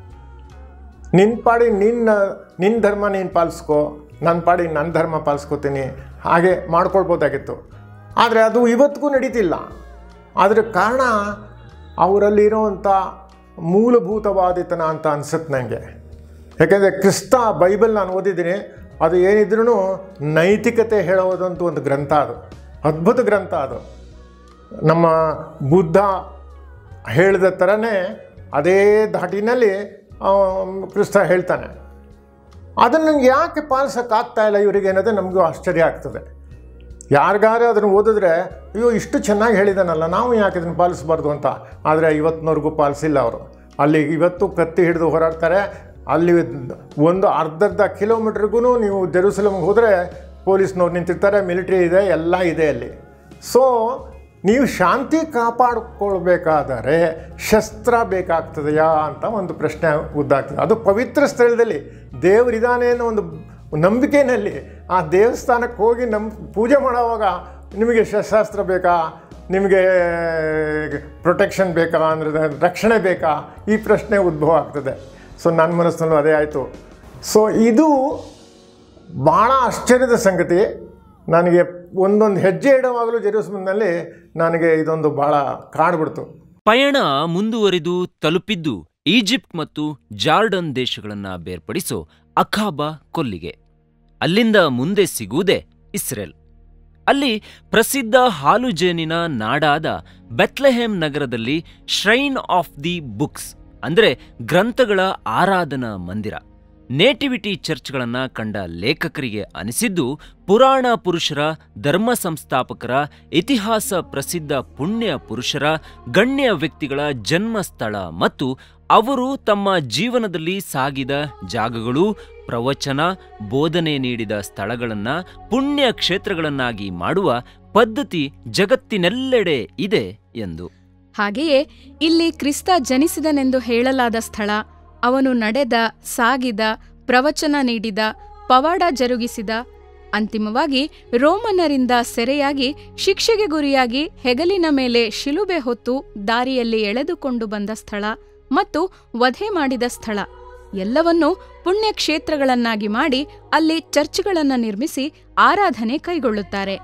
ನಿನ್ನ ಪಾಡಿ ನಿನ್ನ ನಿನ್ನ ಧರ್ಮ ನೀನು ಪಾಲಿಸ್ಕೋ ನನ್ನ ಪಾಡಿ ನನ್ನ ಧರ್ಮ ಪಾಲಿಸ್ಕೋತೀನಿ ಹಾಗೆ ಮಾಡ್ಕೊಳ್ಬೋದಾಗಿತ್ತು ಆದರೆ ಅದು ಇವತ್ತಿಗೂ ನಡೀತಿಲ್ಲ ಅದರ ಕಾರಣ ಅವರಲ್ಲಿರೋವಂಥ ಮೂಲಭೂತವಾದಿತನ ಅಂತ ಅನ್ಸುತ್ತೆ ನನಗೆ ಯಾಕೆಂದರೆ ಕ್ರಿಸ್ತ ಬೈಬಲ್ ನಾನು ಓದಿದ್ದೀನಿ ಅದು ಏನಿದ್ರೂ ನೈತಿಕತೆ ಹೇಳೋದಂತ ಒಂದು ಗ್ರಂಥ ಅದು ಅದ್ಭುತ ಗ್ರಂಥ ಅದು ನಮ್ಮ ಬುದ್ಧ ಹೇಳಿದ ಥರನೇ ಅದೇ ಧಾಟಿನಲ್ಲಿ ಆ, ಕ್ರಿಸ್ತ ಹೇಳ್ತಾನೆ ಅದನ್ನು ಯಾಕೆ ಪಾಲಿಸೋಕ್ಕಾಗ್ತಾ ಇಲ್ಲ ಇವರಿಗೆ ಅನ್ನೋದೇ ನಮಗೂ ಆಶ್ಚರ್ಯ ಆಗ್ತದೆ ಯಾರಿಗಾರು ಅದನ್ನು ಓದಿದ್ರೆ ಅಯ್ಯೋ ಇಷ್ಟು ಚೆನ್ನಾಗಿ ಹೇಳಿದಾನಲ್ಲ ನಾವು ಯಾಕೆ ಇದನ್ನು ಪಾಲಿಸಬಾರ್ದು ಅಂತ ಆದರೆ ಇವತ್ತಿನವರೆಗೂ ಪಾಲಿಸಿಲ್ಲ ಅವರು ಅಲ್ಲಿ ಇವತ್ತು ಕತ್ತಿ ಹಿಡಿದು ಹೋರಾಡ್ತಾರೆ ಅಲ್ಲಿ ಒಂದು ಅರ್ಧರ್ಧ ಕಿಲೋಮೀಟ್ರಿಗೂ ನೀವು ಜೆರೂಸಲಮ್ಗೆ ಹೋದರೆ ಪೊಲೀಸ್ನವ್ರು ನಿಂತಿರ್ತಾರೆ ಮಿಲಿಟ್ರಿ ಇದೆ ಎಲ್ಲ ಇದೆ ಅಲ್ಲಿ ಸೊ ನೀವು ಶಾಂತಿ ಕಾಪಾಡಿಕೊಳ್ಬೇಕಾದರೆ ಶಸ್ತ್ರ ಬೇಕಾಗ್ತದೆಯಾ ಅಂತ ಒಂದು ಪ್ರಶ್ನೆ ಉದ್ದಾಗ್ತದೆ ಅದು ಪವಿತ್ರ ಸ್ಥಳದಲ್ಲಿ ದೇವರಿದ್ದಾನೆ ಅನ್ನೋ ಒಂದು ನಂಬಿಕೆಯಲ್ಲಿ ಆ ದೇವಸ್ಥಾನಕ್ಕೆ ಹೋಗಿ ನಮ್ ಪೂಜೆ ಮಾಡೋವಾಗ ನಿಮಗೆ ಶಸ್ತ್ರಾಸ್ತ್ರ ಬೇಕಾ ನಿಮಗೆ ಪ್ರೊಟೆಕ್ಷನ್ ಬೇಕಾ ಅಂದರೆ ರಕ್ಷಣೆ ಬೇಕಾ ಈ ಪ್ರಶ್ನೆ ಉದ್ಭವ ಆಗ್ತದೆ ಸೊ ನನ್ನ ಮನಸ್ಸಿನಲ್ಲೂ ಅದೇ ಆಯಿತು ಸೊ ಇದು ಭಾಳ ಆಶ್ಚರ್ಯದ ಸಂಗತಿ ನನಗೆ ಒಂದೊಂದು ಹೆಜ್ಜೆ ಇಡುವಾಗಲೂ ಜೆರೂಸಲಂನಲ್ಲಿ ನನಗೆ ಇದೊಂದು ಭಾಳ ಕಾಡ್ಬಿಡ್ತು ಪಯಣ ಮುಂದುವರಿದು ತಲುಪಿದ್ದು ಈಜಿಪ್ಟ್ ಮತ್ತು ಜಾರ್ಡನ್ ದೇಶಗಳನ್ನ ಬೇರ್ಪಡಿಸೋ ಅಖಾಬಾ ಕೊಲ್ಲಿಗೆ ಅಲ್ಲಿಂದ ಮುಂದೆ ಸಿಗುವುದೇ ಇಸ್ರೇಲ್ ಅಲ್ಲಿ ಪ್ರಸಿದ್ಧ ಹಾಲುಜೇನಿನ ನಾಡಾದ ಬೆತ್ಲೆಹೆಮ್ ನಗರದಲ್ಲಿ ಶ್ರೈನ್ ಆಫ್ ದಿ ಬುಕ್ಸ್ ಅಂದ್ರೆ ಗ್ರಂಥಗಳ ಆರಾಧನಾ ಮಂದಿರ ನೇಟಿವಿಟಿ ಚರ್ಚ್ಗಳನ್ನ ಕಂಡ ಲೇಖಕರಿಗೆ ಅನಿಸಿದ್ದು ಪುರಾಣ ಪುರುಷರ ಧರ್ಮ ಸಂಸ್ಥಾಪಕರ ಇತಿಹಾಸ ಪ್ರಸಿದ್ಧ ಪುಣ್ಯ ಪುರುಷರ ಗಣ್ಯ ವ್ಯಕ್ತಿಗಳ ಜನ್ಮಸ್ಥಳ ಮತ್ತು ಅವರು ತಮ್ಮ ಜೀವನದಲ್ಲಿ ಸಾಗಿದ ಜಾಗಗಳು ಪ್ರವಚನ ಬೋಧನೆ ನೀಡಿದ ಸ್ಥಳಗಳನ್ನ ಪುಣ್ಯ ಕ್ಷೇತ್ರಗಳನ್ನಾಗಿ ಮಾಡುವ ಪದ್ಧತಿ ಜಗತ್ತಿನೆಲ್ಲೆಡೆ ಇದೆ ಎಂದು ಹಾಗೆಯೇ ಇಲ್ಲಿ ಕ್ರಿಸ್ತ ಜನಿಸಿದನೆಂದು ಹೇಳಲಾದ ಸ್ಥಳ ಅವನು ನಡೆದ ಸಾಗಿದ ಪ್ರವಚನ ನೀಡಿದ ಪವಾಡ ಜರುಗಿಸಿದ ಅಂತಿಮವಾಗಿ ರೋಮನ್ನರಿಂದ ಸೆರೆಯಾಗಿ ಶಿಕ್ಷೆಗೆ ಗುರಿಯಾಗಿ ಹೆಗಲಿನ ಮೇಲೆ ಶಿಲುಬೆ ಹೊತ್ತು ದಾರಿಯಲ್ಲಿ ಎಳೆದುಕೊಂಡು ಬಂದ ಸ್ಥಳ ಮತ್ತು ವಧೆ ಮಾಡಿದ ಸ್ಥಳ ಎಲ್ಲವನ್ನೂ ಪುಣ್ಯಕ್ಷೇತ್ರಗಳನ್ನಾಗಿ ಮಾಡಿ ಅಲ್ಲಿ ಚರ್ಚ್ಗಳನ್ನು ನಿರ್ಮಿಸಿ ಆರಾಧನೆ ಕೈಗೊಳ್ಳುತ್ತಾರೆ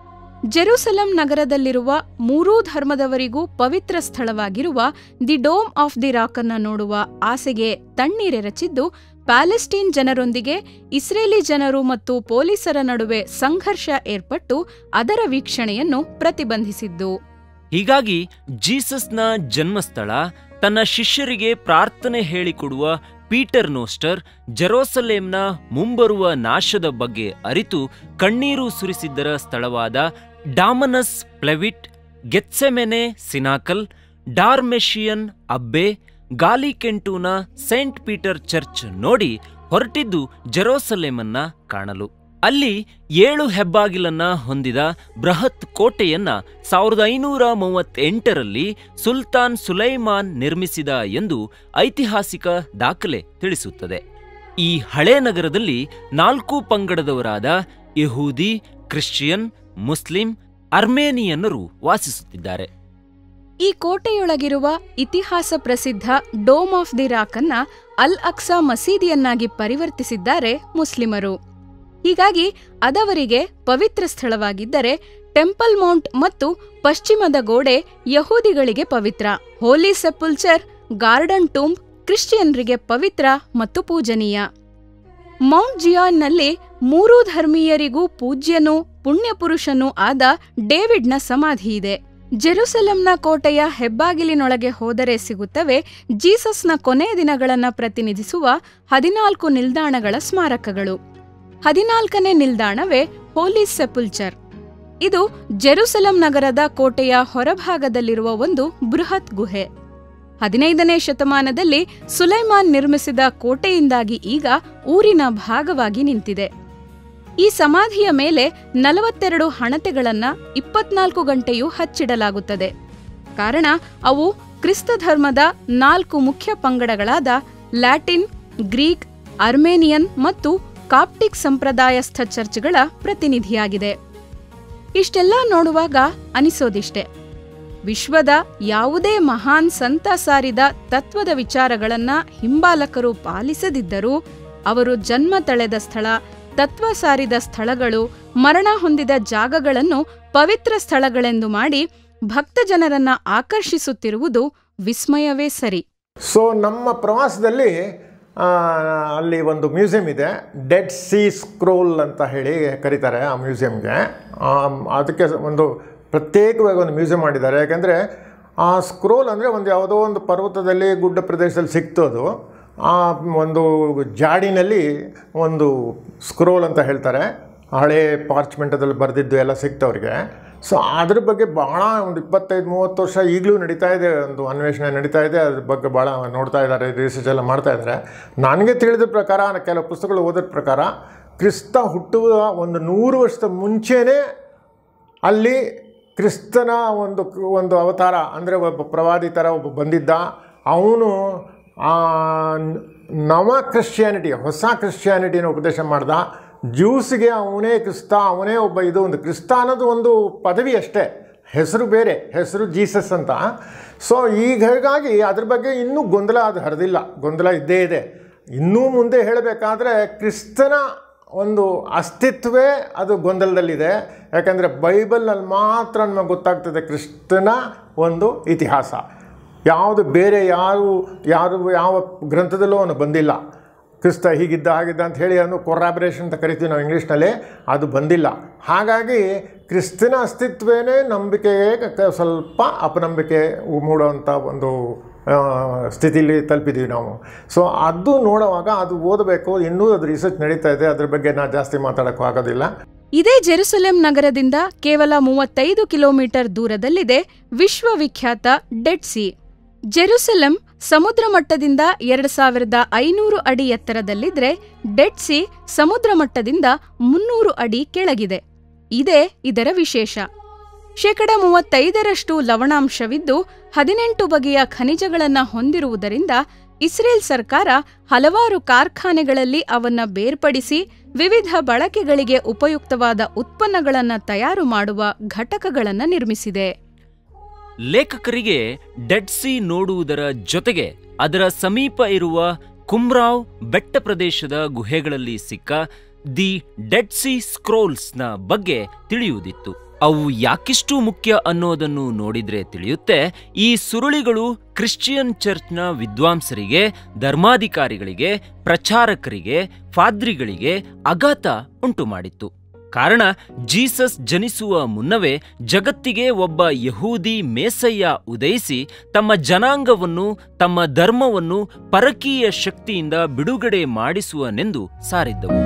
ಜೆರೂಸಲಂ ನಗರದಲ್ಲಿರುವ ಮೂರೂ ಧರ್ಮದವರಿಗೂ ಪವಿತ್ರ ಸ್ಥಳವಾಗಿರುವ the Dome of the Rock ಅನ್ನ ನೋಡುವ ಆಸೆಗೆ ತಣ್ಣೀರೆರಚಿದ್ದು ಪ್ಯಾಲೆಸ್ಟೀನ್ ಜನರೊಂದಿಗೆ ಇಸ್ರೇಲಿ ಜನರು ಮತ್ತು ಪೊಲೀಸರ ನಡುವೆ ಸಂಘರ್ಷ ಏರ್ಪಟ್ಟು ಅದರ ವೀಕ್ಷಣೆಯನ್ನು ಪ್ರತಿಬಂಧಿಸಿದ್ದು ಹೀಗಾಗಿ ಜೀಸಸ್ನ ಜನ್ಮಸ್ಥಳ ತನ್ನ ಶಿಷ್ಯರಿಗೆ ಪ್ರಾರ್ಥನೆ ಹೇಳಿಕೊಡುವ ಪೀಟರ್ ನೋಸ್ಟರ್ ಜೆರೋಸಲೇಂನ ಮುಂಬರುವ ನಾಶದ ಬಗ್ಗೆ ಅರಿತು ಕಣ್ಣೀರು ಸುರಿಸಿದ್ದರ ಸ್ಥಳವಾದ Dominus Flevit Gethsemane Cenacle Dormition Abbey ಗಾಲಿಕೆಂಟೂನ ಸೈಂಟ್ ಪೀಟರ್ ಚರ್ಚ್ ನೋಡಿ ಹೊರಟಿದ್ದು ಜೆರೋಸಲೇಮನ್ನ ಕಾಣಲು ಅಲ್ಲಿ ಏಳು ಹೆಬ್ಬಾಗಿಲನ್ನ ಹೊಂದಿದ ಬೃಹತ್ ಕೋಟೆಯನ್ನ ಸಾವಿರದ ಐನೂರ ಮೂವತ್ತೆಂಟರಲ್ಲಿ ಸುಲ್ತಾನ್ ಸುಲೈಮಾನ್ ನಿರ್ಮಿಸಿದ ಎಂದು ಐತಿಹಾಸಿಕ ದಾಖಲೆ ತಿಳಿಸುತ್ತದೆ ಈ ಹಳೆ ನಗರದಲ್ಲಿ ನಾಲ್ಕು ಪಂಗಡದವರಾದ ಯಹೂದಿ ಕ್ರಿಶ್ಚಿಯನ್ ಮುಸ್ಲಿಂ ಅರ್ಮೇನಿಯನ್ನರು ವಾಸಿಸುತ್ತಿದ್ದಾರೆ ಈ ಕೋಟೆಯೊಳಗಿರುವ ಇತಿಹಾಸ ಪ್ರಸಿದ್ಧ ಡೋಮ್ ಆಫ್ ದಿ ರಾಕ್ ಅನ್ನ ಅಲ್ ಅಕ್ಸಾ ಮಸೀದಿಯನ್ನಾಗಿ ಪರಿವರ್ತಿಸಿದ್ದಾರೆ ಮುಸ್ಲಿಮರು ಹೀಗಾಗಿ ಅದವರಿಗೆ ಪವಿತ್ರ ಸ್ಥಳವಾಗಿದ್ದರೆ ಟೆಂಪಲ್ ಮೌಂಟ್ ಮತ್ತು ಪಶ್ಚಿಮದ ಗೋಡೆ ಯಹೂದಿಗಳಿಗೆ ಪವಿತ್ರ ಹೋಲಿ ಸೆಪುಲ್ಚರ್ ಗಾರ್ಡನ್ ಟೂಂಬ್ ಕ್ರಿಶ್ಚಿಯನ್ರಿಗೆ ಪವಿತ್ರ ಮತ್ತು ಪೂಜನೀಯ ಮೌಂಟ್ ಜಿಯಾನ್ನಲ್ಲಿ ಮೂರೂ ಧರ್ಮೀಯರಿಗೂ ಪೂಜ್ಯನೂ ಪುಣ್ಯಪುರುಷನೂ ಆದ ಡೇವಿಡ್ನ ಸಮಾಧಿ ಇದೆ ಜೆರುಸಲೆಂನ ಕೋಟೆಯ ಹೆಬ್ಬಾಗಿಲಿನೊಳಗೆ ಹೋದರೆ ಸಿಗುತ್ತವೆ ಜೀಸಸ್ನ ಕೊನೆಯ ದಿನಗಳನ್ನ ಪ್ರತಿನಿಧಿಸುವ ಹದಿನಾಲ್ಕು ನಿಲ್ದಾಣಗಳ ಸ್ಮಾರಕಗಳು ಹದಿನಾಲ್ಕನೇ ನಿಲ್ದಾಣವೇ ಹೋಲಿ ಸೆಪುಲ್ಚರ್ ಇದು ಜೆರುಸಲೆಂ ನಗರದ ಕೋಟೆಯ ಹೊರಭಾಗದಲ್ಲಿರುವ ಒಂದು ಬೃಹತ್ ಗುಹೆ ಹದಿನೈದನೇ ಶತಮಾನದಲ್ಲಿ ಸುಲೈಮಾನ್ ನಿರ್ಮಿಸಿದ ಕೋಟೆಯಿಂದಾಗಿ ಈಗ ಊರಿನ ಭಾಗವಾಗಿ ನಿಂತಿದೆ ಈ ಸಮಾಧಿಯ ಮೇಲೆ ನಲವತ್ತೆರಡು ಹಣತೆಗಳನ್ನ ಇಪ್ಪತ್ನಾಲ್ಕು ಗಂಟೆಯೂ ಹಚ್ಚಿಡಲಾಗುತ್ತದೆ ಕಾರಣ ಅವು ಕ್ರಿಸ್ತ ಧರ್ಮದ ನಾಲ್ಕು ಮುಖ್ಯ ಪಂಗಡಗಳಾದ ಲ್ಯಾಟಿನ್ ಗ್ರೀಕ್ ಅರ್ಮೇನಿಯನ್ ಮತ್ತು ಕಾಪ್ಟಿಕ್ ಸಂಪ್ರದಾಯಸ್ಥ ಚರ್ಚ್ಗಳ ಪ್ರತಿನಿಧಿಯಾಗಿದೆ ಇಷ್ಟೆಲ್ಲ ನೋಡುವಾಗ ಅನಿಸೋದಿಷ್ಟೆ ವಿಶ್ವದ ಯಾವುದೇ ಮಹಾನ್ ಸಂತ ಸಾರಿದ ತತ್ವದ ವಿಚಾರಗಳನ್ನ ಹಿಂಬಾಲಕರು ಪಾಲಿಸದಿದ್ದರೂ ಅವರು ಜನ್ಮ ತಳೆದ ಸ್ಥಳ ತತ್ವ ಸಾರಿದ ಸ್ಥಳಗಳು ಮರಣ ಹೊಂದಿದ ಜಾಗಗಳನ್ನು ಪವಿತ್ರ ಸ್ಥಳಗಳೆಂದು ಮಾಡಿ ಭಕ್ತ ಜನರನ್ನ ಆಕರ್ಷಿಸುತ್ತಿರುವುದು ವಿಸ್ಮಯವೇ ಸರಿ ಸೊ ನಮ್ಮ ಪ್ರವಾಸದಲ್ಲಿ ಆ, ಅಲ್ಲಿ ಒಂದು ಮ್ಯೂಸಿಯಂ ಇದೆ ಡೆಡ್ ಸಿ ಸ್ಕ್ರೋಲ್ ಅಂತ ಹೇಳಿ ಕರೀತಾರೆ ಆ ಮ್ಯೂಸಿಯಂಗೆ ಅದಕ್ಕೆ ಒಂದು ಪ್ರತ್ಯೇಕವಾಗಿ ಒಂದು ಮ್ಯೂಸಿಯಂ ಮಾಡಿದ್ದಾರೆ ಯಾಕೆಂದರೆ ಆ ಸ್ಕ್ರೋಲ್ ಅಂದರೆ ಒಂದು ಯಾವುದೋ ಒಂದು ಪರ್ವತದಲ್ಲಿ ಗುಡ್ಡ ಪ್ರದೇಶದಲ್ಲಿ ಸಿಕ್ತು ಅದು ಆ ಒಂದು ಜಾಡಿನಲ್ಲಿ ಒಂದು ಸ್ಕ್ರೋಲ್ ಅಂತ ಹೇಳ್ತಾರೆ ಹಳೆ ಪಾರ್ಚ್ಮೆಂಟದಲ್ಲಿ ಬರೆದಿದ್ದು ಎಲ್ಲ ಸಿಕ್ತು ಅವ್ರಿಗೆ ಸೊ ಅದ್ರ ಬಗ್ಗೆ ಭಾಳ ಒಂದು ಇಪ್ಪತ್ತೈದು ಮೂವತ್ತು ವರ್ಷ ಈಗಲೂ ನಡೀತಾ ಇದೆ ಒಂದು ಅನ್ವೇಷಣೆ ನಡೀತಾ ಇದೆ ಅದ್ರ ಬಗ್ಗೆ ಭಾಳ ನೋಡ್ತಾ ಇದ್ದಾರೆ ರಿಸರ್ಚ್ ಎಲ್ಲ ಮಾಡ್ತಾ ಇದ್ದಾರೆ ನನಗೆ ತಿಳಿದ ಪ್ರಕಾರ ನಾನು ಕೆಲವು ಪುಸ್ತಕಗಳು ಓದೋದ ಪ್ರಕಾರ ಕ್ರಿಸ್ತ ಹುಟ್ಟುವ ಒಂದು ನೂರು ವರ್ಷದ ಮುಂಚೆನೇ ಅಲ್ಲಿ ಕ್ರಿಸ್ತನ ಒಂದು ಒಂದು ಅವತಾರ ಅಂದರೆ ಒಬ್ಬ ಪ್ರವಾದಿ ಥರ ಒಬ್ಬ ಬಂದಿದ್ದ ಅವನು ಆ ನವ ಕ್ರಿಶ್ಚಿಯಾನಿಟಿ ಹೊಸ ಕ್ರಿಶ್ಚಿಯಾನಿಟಿನ ಉಪದೇಶ ಮಾಡ್ದ ಜ್ಯೂಸ್ಗೆ ಅವನೇ ಕ್ರಿಸ್ತ ಅವನೇ ಒಬ್ಬ ಇದು ಒಂದು ಕ್ರಿಸ್ತ ಅನ್ನೋದು ಒಂದು ಪದವಿ ಅಷ್ಟೇ ಹೆಸರು ಬೇರೆ ಹೆಸರು ಜೀಸಸ್ ಅಂತ ಸೊ ಈಗ ಹೀಗಾಗಿ ಅದ್ರ ಬಗ್ಗೆ ಇನ್ನೂ ಗೊಂದಲ ಅದು ಹರಿದಿಲ್ಲ ಗೊಂದಲ ಇದ್ದೇ ಇದೆ ಇನ್ನೂ ಮುಂದೆ ಹೇಳಬೇಕಾದ್ರೆ ಕ್ರಿಸ್ತನ ಒಂದು ಅಸ್ತಿತ್ವವೇ ಅದು ಗೊಂದಲದಲ್ಲಿದೆ ಯಾಕಂದರೆ ಬೈಬಲ್ನಲ್ಲಿ ಮಾತ್ರ ನಮಗೆ ಗೊತ್ತಾಗ್ತದೆ ಕ್ರಿಸ್ತನ ಒಂದು ಇತಿಹಾಸ ಯಾವುದು ಬೇರೆ ಯಾರು ಯಾರು ಯಾವ ಗ್ರಂಥದಲ್ಲೂ ಅವನು ಬಂದಿಲ್ಲ ಕ್ರಿಸ್ತ ಹೀಗಿದ್ದ ಹಾಗಿದ್ದ ಅಂತ ಹೇಳಿ ಅವನು ಕೊರಾಬ್ರೇಷನ್ ಅಂತ ಕರಿತೀವಿ ನಾವು ಇಂಗ್ಲೀಷ್ನಲ್ಲಿ ಅದು ಬಂದಿಲ್ಲ ಹಾಗಾಗಿ ಕ್ರಿಸ್ತನ ಅಸ್ತಿತ್ವನೇ ನಂಬಿಕೆಗೆ ಕ- ಸ್ವಲ್ಪ ಅಪನಂಬಿಕೆ ಮೂಡುವಂಥ ಒಂದು ಆ, ಸ್ಥಿತಿಲಿ ತಲುಪಿದ್ದೀವಿ ನಾವು ಸೊ ಅದು ನೋಡುವಾಗ ಅದು ಓದಬೇಕು ಇನ್ನೂ ಅದು ರಿಸರ್ಚ್ ನಡೀತಾ ಇದೆ ಅದ್ರ ಬಗ್ಗೆ ನಾನು ಜಾಸ್ತಿ ಮಾತಾಡೋಕ್ಕೂ ಆಗೋದಿಲ್ಲ ಇದೇ ಜೆರುಸಲೆಂ ನಗರದಿಂದ ಕೇವಲ ಮೂವತ್ತೈದು ಕಿಲೋಮೀಟರ್ ದೂರದಲ್ಲಿದೆ ವಿಶ್ವವಿಖ್ಯಾತ ಡೆಡ್ ಸಿ ಜೆರುಸಲೆಂ ಸಮುದ್ರ ಮಟ್ಟದಿಂದ ಎರಡು ಸಾವಿರದ ಐನೂರು ಅಡಿ ಎತ್ತರದಲ್ಲಿದ್ರೆ ಡೆಡ್ ಸಿ ಸಮುದ್ರ ಮಟ್ಟದಿಂದ ಮುನ್ನೂರು ಅಡಿ ಕೆಳಗಿದೆ ಇದೇ ಇದರ ವಿಶೇಷ ಶೇಕಡ ಮೂವತ್ತೈದರಷ್ಟು ಲವಣಾಂಶವಿದ್ದು ಹದಿನೆಂಟು ಬಗೆಯ ಖನಿಜಗಳನ್ನ ಹೊಂದಿರುವುದರಿಂದ ಇಸ್ರೇಲ್ ಸರ್ಕಾರ ಹಲವಾರು ಕಾರ್ಖಾನೆಗಳಲ್ಲಿ ಅವನ್ನ ಬೇರ್ಪಡಿಸಿ ವಿವಿಧ ಬಳಕೆಗಳಿಗೆ ಉಪಯುಕ್ತವಾದ ಉತ್ಪನ್ನಗಳನ್ನ ತಯಾರು ಮಾಡುವ ಘಟಕಗಳನ್ನ ನಿರ್ಮಿಸಿದೆ ಲೇಖಕರಿಗೆ ಡೆಡ್ ಸಿ ನೋಡುವುದರ ಜೊತೆಗೆ ಅದರ ಸಮೀಪ ಇರುವ ಕುಮ್ರಾವ್ ಬೆಟ್ಟ ಪ್ರದೇಶದ ಗುಹೆಗಳಲ್ಲಿ ಸಿಕ್ಕ ದಿ ಡೆಡ್ ಸಿ ಸ್ಕ್ರೋಲ್ಸ್ನ ಬಗ್ಗೆ ತಿಳಿಯುವುದಿತ್ತು ಅವು ಯಾಕಿಷ್ಟು ಮುಖ್ಯ ಅನ್ನೋದನ್ನು ನೋಡಿದ್ರೆ ತಿಳಿಯುತ್ತೆ ಈ ಸುರುಳಿಗಳು ಕ್ರಿಶ್ಚಿಯನ್ ಚರ್ಚ್ನ ವಿದ್ವಾಂಸರಿಗೆ ಧರ್ಮಾಧಿಕಾರಿಗಳಿಗೆ ಪ್ರಚಾರಕರಿಗೆ ಫಾದ್ರಿಗಳಿಗೆ ಆಘಾತ ಉಂಟುಮಾಡಿತ್ತು ಕಾರಣ ಜೀಸಸ್ ಜನಿಸುವ ಮುನ್ನವೇ ಜಗತ್ತಿಗೆ ಒಬ್ಬ ಯಹೂದಿ ಮೇಸಯ್ಯ ಉದಯಿಸಿ ತಮ್ಮ ಜನಾಂಗವನ್ನು ತಮ್ಮ ಧರ್ಮವನ್ನು ಪರಕೀಯ ಶಕ್ತಿಯಿಂದ ಬಿಡುಗಡೆ ಮಾಡಿಸುವನೆಂದು ಸಾರಿದ್ದವು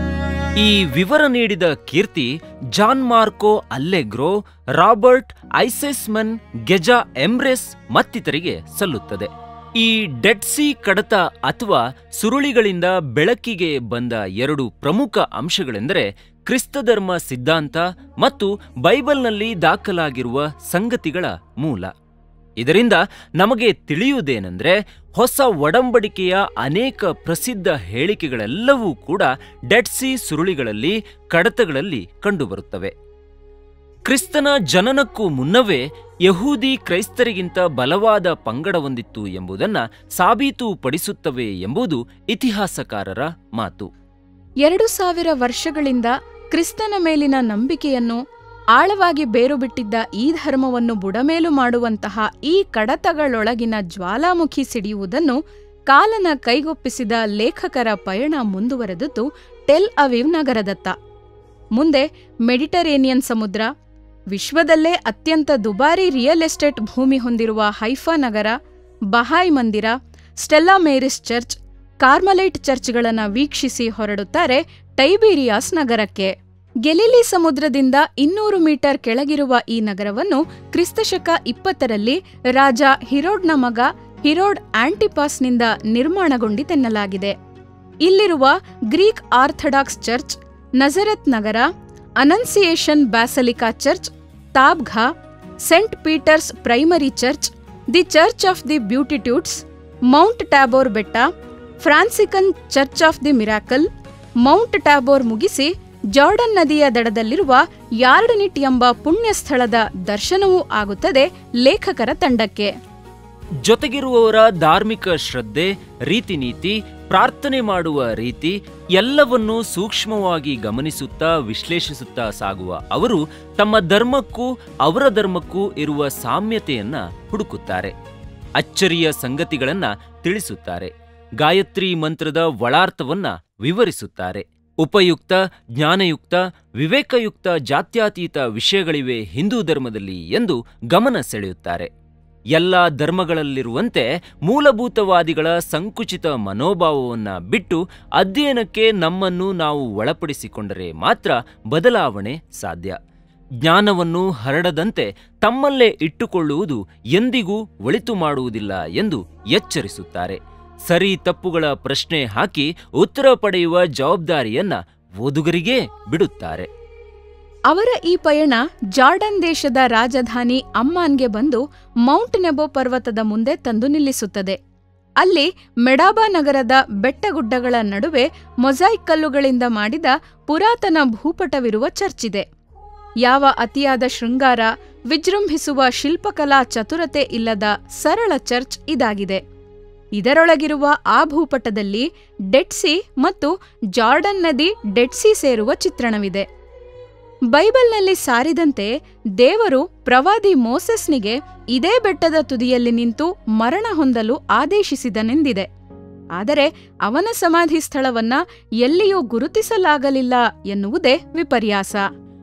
ಈ ವಿವರ ನೀಡಿದ ಕೀರ್ತಿ John Marco Allegro Robert Eisenman Geza ಎಮ್ರೆಸ್ ಮತ್ತಿತರಿಗೆ ಸಲ್ಲುತ್ತದೆ ಈ ಡೆಡ್ ಸಿ ಕಡತ ಅಥವಾ ಸುರುಳಿಗಳಿಂದ ಬೆಳಕಿಗೆ ಬಂದ ಎರಡು ಪ್ರಮುಖ ಅಂಶಗಳೆಂದರೆ ಕ್ರಿಸ್ತಧರ್ಮ ಸಿದ್ಧಾಂತ ಮತ್ತು ಬೈಬಲ್ನಲ್ಲಿ ದಾಖಲಾಗಿರುವ ಸಂಗತಿಗಳ ಮೂಲ ಇದರಿಂದ ನಮಗೆ ತಿಳಿಯುವುದೇನೆಂದ್ರೆ ಹೊಸ ಒಡಂಬಡಿಕೆಯ ಅನೇಕ ಪ್ರಸಿದ್ಧ ಹೇಳಿಕೆಗಳೆಲ್ಲವೂ ಕೂಡ ಡೆಡ್ ಸಿ ಸುರುಳಿಗಳಲ್ಲಿ ಕಡತಗಳಲ್ಲಿ ಕಂಡುಬರುತ್ತವೆ ಕ್ರಿಸ್ತನ ಜನನಕ್ಕೂ ಮುನ್ನವೇ ಯಹೂದಿ ಕ್ರೈಸ್ತರಿಗಿಂತ ಬಲವಾದ ಪಂಗಡವೊಂದಿತ್ತು ಎಂಬುದನ್ನ ಸಾಬೀತುಪಡಿಸುತ್ತವೆ ಎಂಬುದು ಇತಿಹಾಸಕಾರರ ಮಾತು ಎರಡು ಸಾವಿರ ವರ್ಷಗಳಿಂದ ಕ್ರಿಸ್ತನ ಮೇಲಿನ ನಂಬಿಕೆಯನ್ನು ಆಳವಾಗಿ ಬೇರು ಬಿಟ್ಟಿದ್ದ ಈ ಧರ್ಮವನ್ನು ಬುಡಮೇಲು ಮಾಡುವಂತಹ ಈ ಕಡತಗಳೊಳಗಿನ ಜ್ವಾಲಾಮುಖಿ ಸಿಡಿಯುವುದನ್ನು ಕಾಲನ ಕೈಗೊಪ್ಪಿಸಿದ ಲೇಖಕರ ಪಯಣ ಮುಂದುವರೆದದ್ದು ಟೆಲ್ ಅವೀವ್ ನಗರದತ್ತ ಮುಂದೆ ಮೆಡಿಟರೇನಿಯನ್ ಸಮುದ್ರ ವಿಶ್ವದಲ್ಲೇ ಅತ್ಯಂತ ದುಬಾರಿ ರಿಯಲ್ ಎಸ್ಟೇಟ್ ಭೂಮಿ ಹೊಂದಿರುವ ಹೈಫಾ ನಗರ ಬಹಾಯ್ ಮಂದಿರ ಸ್ಟೆಲ್ಲಾ ಮೇರಿಸ್ ಚರ್ಚ್ ಕಾರ್ಮಲೈಟ್ ಚರ್ಚ್ಗಳನ್ನ ವೀಕ್ಷಿಸಿ ಹೊರಡುತ್ತಾರೆ ಟೈಬೀರಿಯಾಸ್ ನಗರಕ್ಕೆ ಗೆಲಿಲಿ ಸಮುದ್ರದಿಂದ ಇನ್ನೂರು ಮೀಟರ್ ಕೆಳಗಿರುವ ಈ ನಗರವನ್ನು ಕ್ರಿಸ್ತಶಕ ಇಪ್ಪತ್ತರಲ್ಲಿ ರಾಜ ಹಿರೋಡ್ನ ಮಗ ಹಿರೋಡ್ ಆಂಟಿಪಾಸ್ನಿಂದ ನಿರ್ಮಾಣಗೊಂಡಿತೆನ್ನಲಾಗಿದೆ ಇಲ್ಲಿರುವ ಗ್ರೀಕ್ ಆರ್ಥಡಾಕ್ಸ್ ಚರ್ಚ್ ನಜರತ್ ನಗರ Annunciation basilica church Tabgha Saint Peter's primary church the church of the Beatitudes Mount Tabor ಬೆಟ್ಟ Franciscan church of the miracle Mount Tabor ಮುಗಿಸಿ ಜಾರ್ಡನ್ ನದಿಯ ದಡದಲ್ಲಿರುವ ಯಾರ್ಡನಿಟ್ ಎಂಬ ಪುಣ್ಯ ಸ್ಥಳದ ದರ್ಶನವೂ ಆಗುತ್ತದೆ ಲೇಖಕರ ತಂಡಕ್ಕೆ ಜೊತೆಗಿರುವವರ ಧಾರ್ಮಿಕ ಶ್ರದ್ಧೆ ರೀತಿ ನೀತಿ ಪ್ರಾರ್ಥನೆ ಮಾಡುವ ರೀತಿ ಎಲ್ಲವನ್ನೂ ಸೂಕ್ಷ್ಮವಾಗಿ ಗಮನಿಸುತ್ತಾ ವಿಶ್ಲೇಷಿಸುತ್ತಾ ಸಾಗುವ ಅವರು ತಮ್ಮ ಧರ್ಮಕ್ಕೂ ಅವರ ಧರ್ಮಕ್ಕೂ ಇರುವ ಸಾಮ್ಯತೆಯನ್ನ ಹುಡುಕುತ್ತಾರೆ ಅಚ್ಚರಿಯ ಸಂಗತಿಗಳನ್ನ ತಿಳಿಸುತ್ತಾರೆ ಗಾಯತ್ರಿ ಮಂತ್ರದ ಒಳಾರ್ಥವನ್ನ ವಿವರಿಸುತ್ತಾರೆ ಉಪಯುಕ್ತ ಜ್ಞಾನಯುಕ್ತ ವಿವೇಕಯುಕ್ತ ಜಾತ್ಯತೀತ ವಿಷಯಗಳಿವೆ ಹಿಂದೂ ಧರ್ಮದಲ್ಲಿ ಎಂದು ಗಮನ ಸೆಳೆಯುತ್ತಾರೆ ಎಲ್ಲ ಧರ್ಮಗಳಲ್ಲಿರುವಂತೆ ಮೂಲಭೂತವಾದಿಗಳ ಸಂಕುಚಿತ ಮನೋಭಾವವನ್ನ ಬಿಟ್ಟು ಅಧ್ಯಯನಕ್ಕೆ ನಮ್ಮನ್ನು ನಾವು ಒಳಪಡಿಸಿಕೊಂಡರೆ ಮಾತ್ರ ಬದಲಾವಣೆ ಸಾಧ್ಯ ಜ್ಞಾನವನ್ನು ಹರಡದಂತೆ ತಮ್ಮಲ್ಲೇ ಇಟ್ಟುಕೊಳ್ಳುವುದು ಎಂದಿಗೂ ಒಳಿತು ಮಾಡುವುದಿಲ್ಲ ಎಂದು ಎಚ್ಚರಿಸುತ್ತಾರೆ ಸರಿ ತಪ್ಪುಗಳ ಪ್ರಶ್ನೆ ಹಾಕಿ ಉತ್ತರ ಪಡೆಯುವ ಜವಾಬ್ದಾರಿಯನ್ನ ಓದುಗರಿಗೇ ಬಿಡುತ್ತಾರೆ ಅವರ ಈ ಪಯಣ ಜಾರ್ಡನ್ ದೇಶದ ರಾಜಧಾನಿ ಅಮ್ಮಾನ್ಗೆ ಬಂದು ಮೌಂಟ್ ನೆಬೋ ಪರ್ವತದ ಮುಂದೆ ತಂದು ನಿಲ್ಲಿಸುತ್ತದೆ ಅಲ್ಲಿ ಮೆಡಾಬಾ ನಗರದ ಬೆಟ್ಟಗುಡ್ಡಗಳ ನಡುವೆ ಮೊಸಾಯಿಕ್ ಕಲ್ಲುಗಳಿಂದ ಮಾಡಿದ ಪುರಾತನ ಭೂಪಟವಿರುವ ಚರ್ಚ್ ಇದೆ ಯಾವ ಅತಿಯಾದ ಶೃಂಗಾರ ವಿಜೃಂಭಿಸುವ ಶಿಲ್ಪಕಲಾ ಚತುರತೆ ಇಲ್ಲದ ಸರಳ ಚರ್ಚ್ ಇದಾಗಿದೆ ಇದರೊಳಗಿರುವ ಆ ಭೂಪಟದಲ್ಲಿ ಡೆಡ್ಸಿ ಮತ್ತು ಜಾರ್ಡನ್ ನದಿ ಡೆಡ್ಸಿ ಸೇರುವ ಚಿತ್ರಣವಿದೆ ಬೈಬಲ್ನಲ್ಲಿ ಸಾರಿದಂತೆ ದೇವರು ಪ್ರವಾದಿ ಮೋಸೆಸ್ನಿಗೆ ಇದೇ ಬೆಟ್ಟದ ತುದಿಯಲ್ಲಿ ನಿಂತು ಮರಣ ಹೊಂದಲು ಆದೇಶಿಸಿದನೆಂದಿದೆ ಆದರೆ ಅವನ ಸಮಾಧಿ ಸ್ಥಳವನ್ನ ಎಲ್ಲಿಯೂ ಗುರುತಿಸಲಾಗಲಿಲ್ಲ ಎನ್ನುವುದೇ ವಿಪರ್ಯಾಸ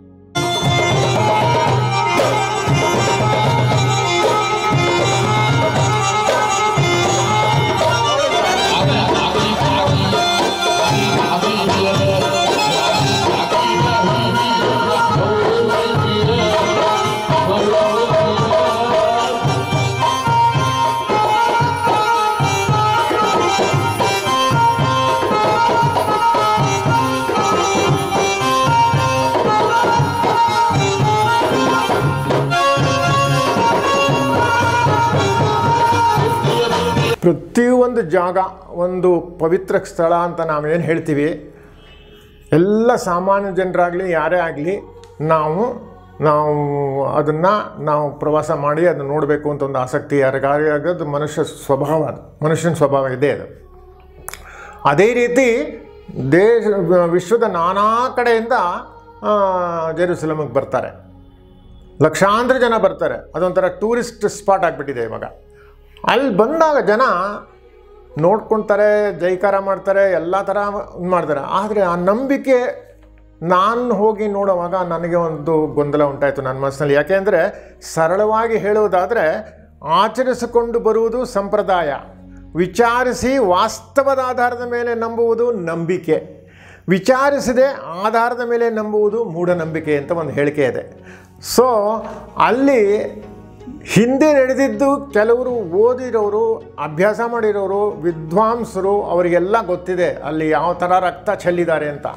ಪ್ರತಿಯೊಂದು ಜಾಗ ಒಂದು ಪವಿತ್ರ ಸ್ಥಳ ಅಂತ ನಾವೇನು ಹೇಳ್ತೀವಿ ಎಲ್ಲ ಸಾಮಾನ್ಯ ಜನರಾಗಲಿ ಯಾರೇ ಆಗಲಿ ನಾವು ನಾವು ಅದನ್ನು ನಾವು ಪ್ರವಾಸ ಮಾಡಿ ಅದನ್ನು ನೋಡಬೇಕು ಅಂತ ಒಂದು ಆಸಕ್ತಿ ಯಾರಿಗಾರಿ ಆಗೋದು ಮನುಷ್ಯ ಸ್ವಭಾವ ಅದು ಮನುಷ್ಯನ ಸ್ವಭಾವ ಇದೆ ಅದು ಅದೇ ರೀತಿ ದೇಶ ವಿಶ್ವದ ನಾನಾ ಕಡೆಯಿಂದ ಆ, ಜೆರೂಸಲಮಿಗೆ ಬರ್ತಾರೆ ಲಕ್ಷಾಂತರ ಜನ ಬರ್ತಾರೆ ಅದೊಂಥರ ಟೂರಿಸ್ಟ್ ಸ್ಪಾಟ್ ಆಗಿಬಿಟ್ಟಿದೆ ಇವಾಗ ಅಲ್ಲಿ ಬಂದಾಗ ಜನ ನೋಡ್ಕೊಳ್ತಾರೆ ಜೈಕಾರ ಮಾಡ್ತಾರೆ ಎಲ್ಲ ಥರ ಇದ್ ಮಾಡ್ತಾರೆ ಆದರೆ ಆ ನಂಬಿಕೆ ನಾನು ಹೋಗಿ ನೋಡುವಾಗ ನನಗೆ ಒಂದು ಗೊಂದಲ ಉಂಟಾಯಿತು ನನ್ನ ಮನಸ್ಸಿನಲ್ಲಿ ಯಾಕೆಂದರೆ ಸರಳವಾಗಿ ಹೇಳುವುದಾದರೆ ಆಚರಿಸಿಕೊಂಡು ಬರುವುದು ಸಂಪ್ರದಾಯ ವಿಚಾರಿಸಿ ವಾಸ್ತವದ ಆಧಾರದ ಮೇಲೆ ನಂಬುವುದು ನಂಬಿಕೆ ವಿಚಾರಿಸದೆ ಆಧಾರದ ಮೇಲೆ ನಂಬುವುದು ಮೂಢನಂಬಿಕೆ ಅಂತ ಒಂದು ಹೇಳಿಕೆ ಇದೆ ಸೊ ಅಲ್ಲಿ ಹಿಂದೆ ನಡೆದಿದ್ದು ಕೆಲವರು ಓದಿರೋರು ಅಭ್ಯಾಸ ಮಾಡಿರೋರು ವಿದ್ವಾಂಸರು ಅವರಿಗೆಲ್ಲ ಗೊತ್ತಿದೆ ಅಲ್ಲಿ ಯಾವ ಥರ ರಕ್ತ ಚೆಲ್ಲಿದ್ದಾರೆ ಅಂತ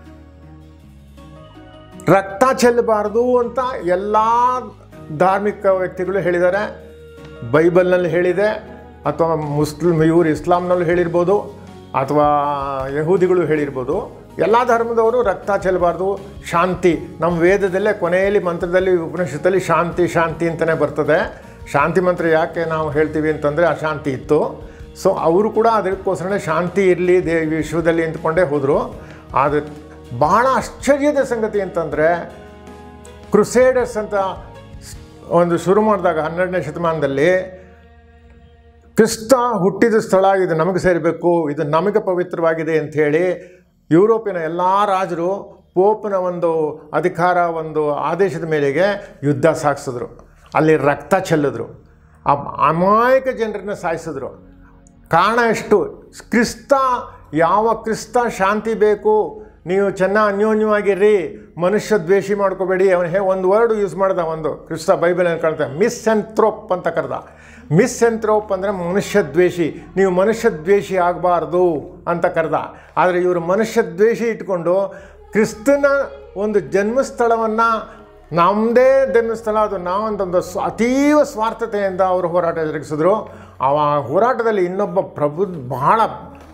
ರಕ್ತ ಚೆಲ್ಲಬಾರ್ದು ಅಂತ ಎಲ್ಲ ಧಾರ್ಮಿಕ ವ್ಯಕ್ತಿಗಳು ಹೇಳಿದ್ದಾರೆ ಬೈಬಲ್ನಲ್ಲಿ ಹೇಳಿದೆ ಅಥವಾ ಮುಸ್ಲಿಂ ಇವರು ಇಸ್ಲಾಂನಲ್ಲಿ ಹೇಳಿರ್ಬೋದು ಅಥವಾ ಯಹೂದಿಗಳು ಹೇಳಿರ್ಬೋದು ಎಲ್ಲ ಧರ್ಮದವರು ರಕ್ತ ಚೆಲ್ಲಬಾರ್ದು ಶಾಂತಿ ನಮ್ಮ ವೇದದಲ್ಲೇ ಕೊನೆಯಲ್ಲಿ ಮಂತ್ರದಲ್ಲಿ ಉಪನಿಷತ್ತಲ್ಲಿ ಶಾಂತಿ ಶಾಂತಿ ಅಂತಲೇ ಬರ್ತದೆ ಶಾಂತಿ ಮಂತ್ರ ಯಾಕೆ ನಾವು ಹೇಳ್ತೀವಿ ಅಂತಂದರೆ ಅಶಾಂತಿ ಇತ್ತು ಸೊ ಅವರು ಕೂಡ ಅದಕ್ಕೋಸ್ಕರನೇ ಶಾಂತಿ ಇರಲಿ ದೇ ವಿಶ್ವದಲ್ಲಿ ಅಂದ್ಕೊಂಡೇ ಹೋದರು ಆದರೆ ಭಾಳ ಆಶ್ಚರ್ಯದ ಸಂಗತಿ ಅಂತಂದರೆ ಕ್ರುಸೇಡರ್ಸ್ ಅಂತ ಸ್- ಒಂದು ಶುರು ಮಾಡಿದಾಗ ಹನ್ನೆರಡನೇ ಶತಮಾನದಲ್ಲಿ ಕ್ರಿಸ್ತ ಹುಟ್ಟಿದ ಸ್ಥಳ ಇದು ನಮಗೆ ಸೇರಬೇಕು ಇದು ನಮಗೆ ಪವಿತ್ರವಾಗಿದೆ ಅಂಥೇಳಿ ಯುರೋಪಿನ ಎಲ್ಲ ರಾಜರು ಪೋಪ್ನ ಒಂದು ಅಧಿಕಾರ ಒಂದು ಆದೇಶದ ಮೇರೆಗೆ ಯುದ್ಧ ಸಾಗಿಸಿದ್ರು ಅಲ್ಲಿ ರಕ್ತ ಚೆಲ್ಲಿದ್ರು ಆ ಅಮಾಯಕ ಜನರನ್ನ ಸಾಯಿಸಿದ್ರು ಕಾರಣ ಎಷ್ಟು ಕ್ರಿಸ್ತ ಯಾವ ಕ್ರಿಸ್ತ ಶಾಂತಿ ಬೇಕು ನೀವು ಚೆನ್ನಾಗಿ ಅನ್ಯೋನ್ಯವಾಗಿರ್ರಿ ಮನುಷ್ಯ ದ್ವೇಷಿ ಮಾಡ್ಕೋಬೇಡಿ ಅವನು ಹೇ ಒಂದು ವರ್ಡ್ ಯೂಸ್ ಮಾಡ್ದ ಒಂದು ಕ್ರಿಸ್ತ ಬೈಬಲಲ್ಲಿ ಕಾಣ್ತಾರೆ ಮಿಸ್ ಎಂಥ್ರೋಪ್ ಅಂತ ಕರೆದ ಮಿಸ್ ಎಂಥ್ರೋಪ್ ಅಂದರೆ ಮನುಷ್ಯ ದ್ವೇಷಿ ನೀವು ಮನುಷ್ಯ ದ್ವೇಷಿ ಆಗಬಾರ್ದು ಅಂತ ಕರೆದ ಆದರೆ ಇವರು ಮನುಷ್ಯ ದ್ವೇಷಿ ಇಟ್ಕೊಂಡು ಕ್ರಿಸ್ತನ ಒಂದು ಜನ್ಮಸ್ಥಳವನ್ನು ನಮ್ಮದೇ ಜನ್ಮಸ್ಥಳ ಅದು ನಾವಂತೊಂದು ಸ್ವ ಅತೀವ ಸ್ವಾರ್ಥತೆಯಿಂದ ಅವರು ಹೋರಾಟ ಜರುಗಿಸಿದ್ರು ಆ ಹೋರಾಟದಲ್ಲಿ ಇನ್ನೊಬ್ಬ ಪ್ರಬುದ್ಧ ಬಹಳ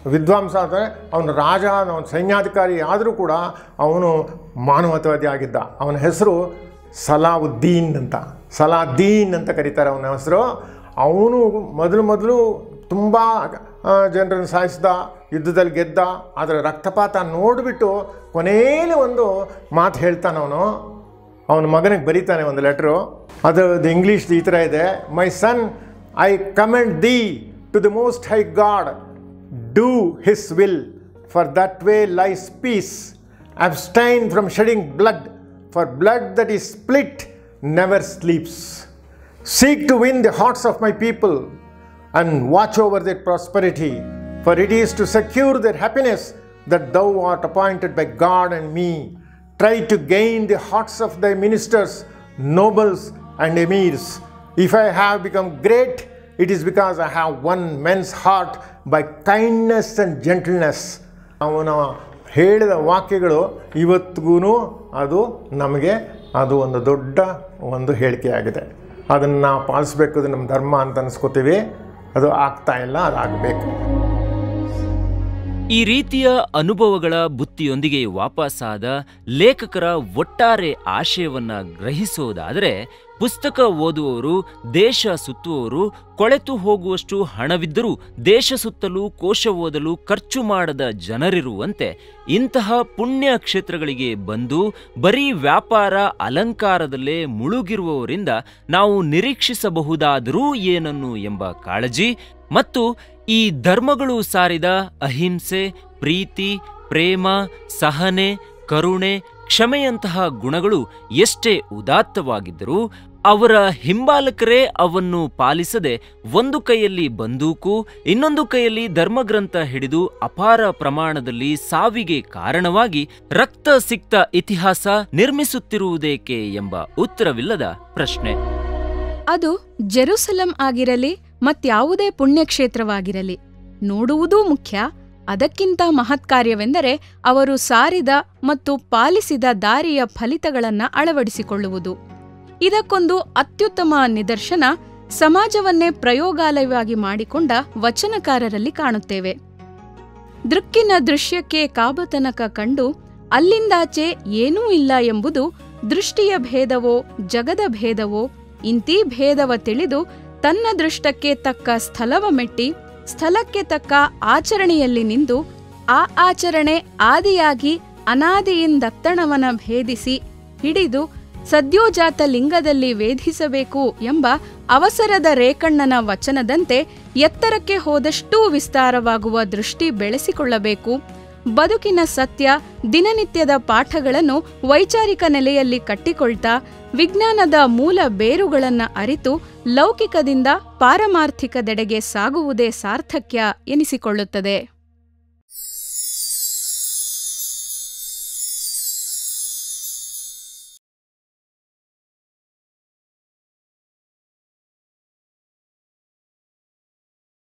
ವಿದ್ವಾಂಸ ಅಂದರೆ ಅವನು ರಾಜ ಅವನು ಸೈನ್ಯಾಧಿಕಾರಿ ಆದರೂ ಕೂಡ ಅವನು ಮಾನವತಾವಾದಿ ಆಗಿದ್ದ ಅವನ ಹೆಸರು ಸಲಾವುದ್ದೀನ್ ಅಂತ ಸಲಾದ್ದೀನ್ ಅಂತ ಕರೀತಾರೆ ಅವನ ಹೆಸರು ಅವನು ಮೊದಲು ಮೊದಲು ತುಂಬ ಜನರನ್ನು ಸಾಯಿಸಿದ ಯುದ್ಧದಲ್ಲಿ ಗೆದ್ದ ಅದರ ರಕ್ತಪಾತ ನೋಡಿಬಿಟ್ಟು ಕೊನೆಯಲ್ಲಿ ಒಂದು ಮಾತು ಹೇಳ್ತಾನೆ ಅವನು ಅವನ ಮಗನಿಗೆ ಬರೀತಾನೆ ಒಂದು ಲೆಟ್ರು ಅದರದ್ದು ಇಂಗ್ಲೀಷ್ ಈ ಥರ ಇದೆ my son I commend thee to the most high God do his will for that way lies peace abstain from shedding blood for blood that is spilt never sleeps Seek to win the hearts of my people and watch over their prosperity, for it is to secure their happiness that thou art appointed by God and me. Try to gain the hearts of thy ministers, nobles, and emirs. If I have become great, it is because I have won men's heart by kindness and gentleness. ಅವನ ಹೇಳಿದ ವಾಕ್ಯಗಳು ಇವತ್ತಿಗೂ ಅದು ನಮಗೆ ಅದು ಒಂದು ದೊಡ್ಡ ಒಂದು ಹೇಳಿಕೆಯಾಗಿದೆ ಅದನ್ನು ನಾವು ಪಾಲಿಸ್ಬೇಕು ಅದು ನಮ್ಮ ಧರ್ಮ ಅಂತ ಅನ್ಸ್ಕೋತೀವಿ ಅದು ಆಗ್ತಾ ಇಲ್ಲ ಅದಾಗಬೇಕು ಈ ರೀತಿಯ ಅನುಭವಗಳ ಬುತ್ತಿಯೊಂದಿಗೆ ವಾಪಸ್ಸಾದ ಲೇಖಕರ ಒಟ್ಟಾರೆ ಆಶಯವನ್ನ ಗ್ರಹಿಸೋದಾದರೆ ಪುಸ್ತಕ ಓದುವವರು ದೇಶ ಸುತ್ತುವವರು ಕೊಳೆತು ಹೋಗುವಷ್ಟು ಹಣವಿದ್ದರೂ ದೇಶ ಸುತ್ತಲೂ ಕೋಶ ಓದಲು ಖರ್ಚು ಮಾಡದ ಜನರಿರುವಂತೆ ಇಂತಹ ಪುಣ್ಯ ಕ್ಷೇತ್ರಗಳಿಗೆ ಬಂದು ಬರೀ ವ್ಯಾಪಾರ ಅಲಂಕಾರದಲ್ಲೇ ಮುಳುಗಿರುವವರಿಂದ ನಾವು ನಿರೀಕ್ಷಿಸಬಹುದಾದರೂ ಏನನ್ನು ಎಂಬ ಕಾಳಜಿ ಮತ್ತು ಈ ಧರ್ಮಗಳು ಸಾರಿದ ಅಹಿಂಸೆ ಪ್ರೀತಿ ಪ್ರೇಮ ಸಹನೆ ಕರುಣೆ ಕ್ಷಮೆಯಂತಹ ಗುಣಗಳು ಎಷ್ಟೇ ಉದಾತ್ತವಾಗಿದ್ದರೂ ಅವರ ಹಿಂಬಾಲಕರೇ ಅವನ್ನು ಪಾಲಿಸದೆ ಒಂದು ಕೈಯಲ್ಲಿ ಬಂದೂಕು ಇನ್ನೊಂದು ಕೈಯಲ್ಲಿ ಧರ್ಮಗ್ರಂಥ ಹಿಡಿದು ಅಪಾರ ಪ್ರಮಾಣದಲ್ಲಿ ಸಾವಿಗೆ ಕಾರಣವಾಗಿ ರಕ್ತ ಸಿಕ್ತ ಇತಿಹಾಸ ನಿರ್ಮಿಸುತ್ತಿರುವುದೇಕೆ ಎಂಬ ಉತ್ತರವಿಲ್ಲದ ಪ್ರಶ್ನೆ ಅದು ಜೆರುಸಲಂ ಆಗಿರಲಿ ಮತ್ಯಾವುದೇ ಪುಣ್ಯಕ್ಷೇತ್ರವಾಗಿರಲಿ ನೋಡುವುದೂ ಮುಖ್ಯ ಅದಕ್ಕಿಂತ ಮಹತ್ಕಾರ್ಯವೆಂದರೆ ಅವರು ಸಾರಿದ ಮತ್ತು ಪಾಲಿಸಿದ ದಾರಿಯ ಫಲಿತಗಳನ್ನು ಅಳವಡಿಸಿಕೊಳ್ಳುವುದು ಇದಕ್ಕೊಂದು ಅತ್ಯುತ್ತಮ ನಿದರ್ಶನ ಸಮಾಜವನ್ನೇ ಪ್ರಯೋಗಾಲಯವಾಗಿ ಮಾಡಿಕೊಂಡ ವಚನಕಾರರಲ್ಲಿ ಕಾಣುತ್ತೇವೆ ದೃಕ್ಕಿನ ದೃಶ್ಯಕ್ಕೆ ಕಾಬತನಕ ಕಂಡು ಅಲ್ಲಿಂದಾಚೆ ಏನೂ ಇಲ್ಲ ಎಂಬುದು ದೃಷ್ಟಿಯ ಭೇದವೋ ಜಗದ ಭೇದವೋ ಇಂತೀ ಭೇದವ ತಿಳಿದು ತನ್ನ ದೃಷ್ಟಕ್ಕೆ ತಕ್ಕ ಸ್ಥಳವ ಮೆಟ್ಟಿ ಸ್ಥಳಕ್ಕೆ ತಕ್ಕ ಆಚರಣೆಯಲ್ಲಿ ನಿಂದು ಆ ಆಚರಣೆ ಆದಿಯಾಗಿ ಅನಾದಿಯಿಂದತ್ತಣವನ ಭೇದಿಸಿ ಹಿಡಿದು ಸದ್ಯೋಜಾತ ಲಿಂಗದಲ್ಲಿ ವೇಧಿಸಬೇಕು ಎಂಬ ಅವಸರದ ರೇಕಣ್ಣನ ವಚನದಂತೆ ಎತ್ತರಕ್ಕೆ ಹೋದಷ್ಟೂ ವಿಸ್ತಾರವಾಗುವ ದೃಷ್ಟಿ ಬೆಳೆಸಿಕೊಳ್ಳಬೇಕು ಬದುಕಿನ ಸತ್ಯ ದಿನನಿತ್ಯದ ಪಾಠಗಳನ್ನು ವೈಚಾರಿಕ ನೆಲೆಯಲ್ಲಿ ಕಟ್ಟಿಕೊಳ್ತಾ ವಿಜ್ಞಾನದ ಮೂಲ ಬೇರುಗಳನ್ನ ಅರಿತು ಲೌಕಿಕದಿಂದ ಪಾರಮಾರ್ಥಿಕದೆಡೆಗೆ ಸಾಗುವುದೇ ಸಾರ್ಥಕ್ಯ ಎನಿಸಿಕೊಳ್ಳುತ್ತದೆ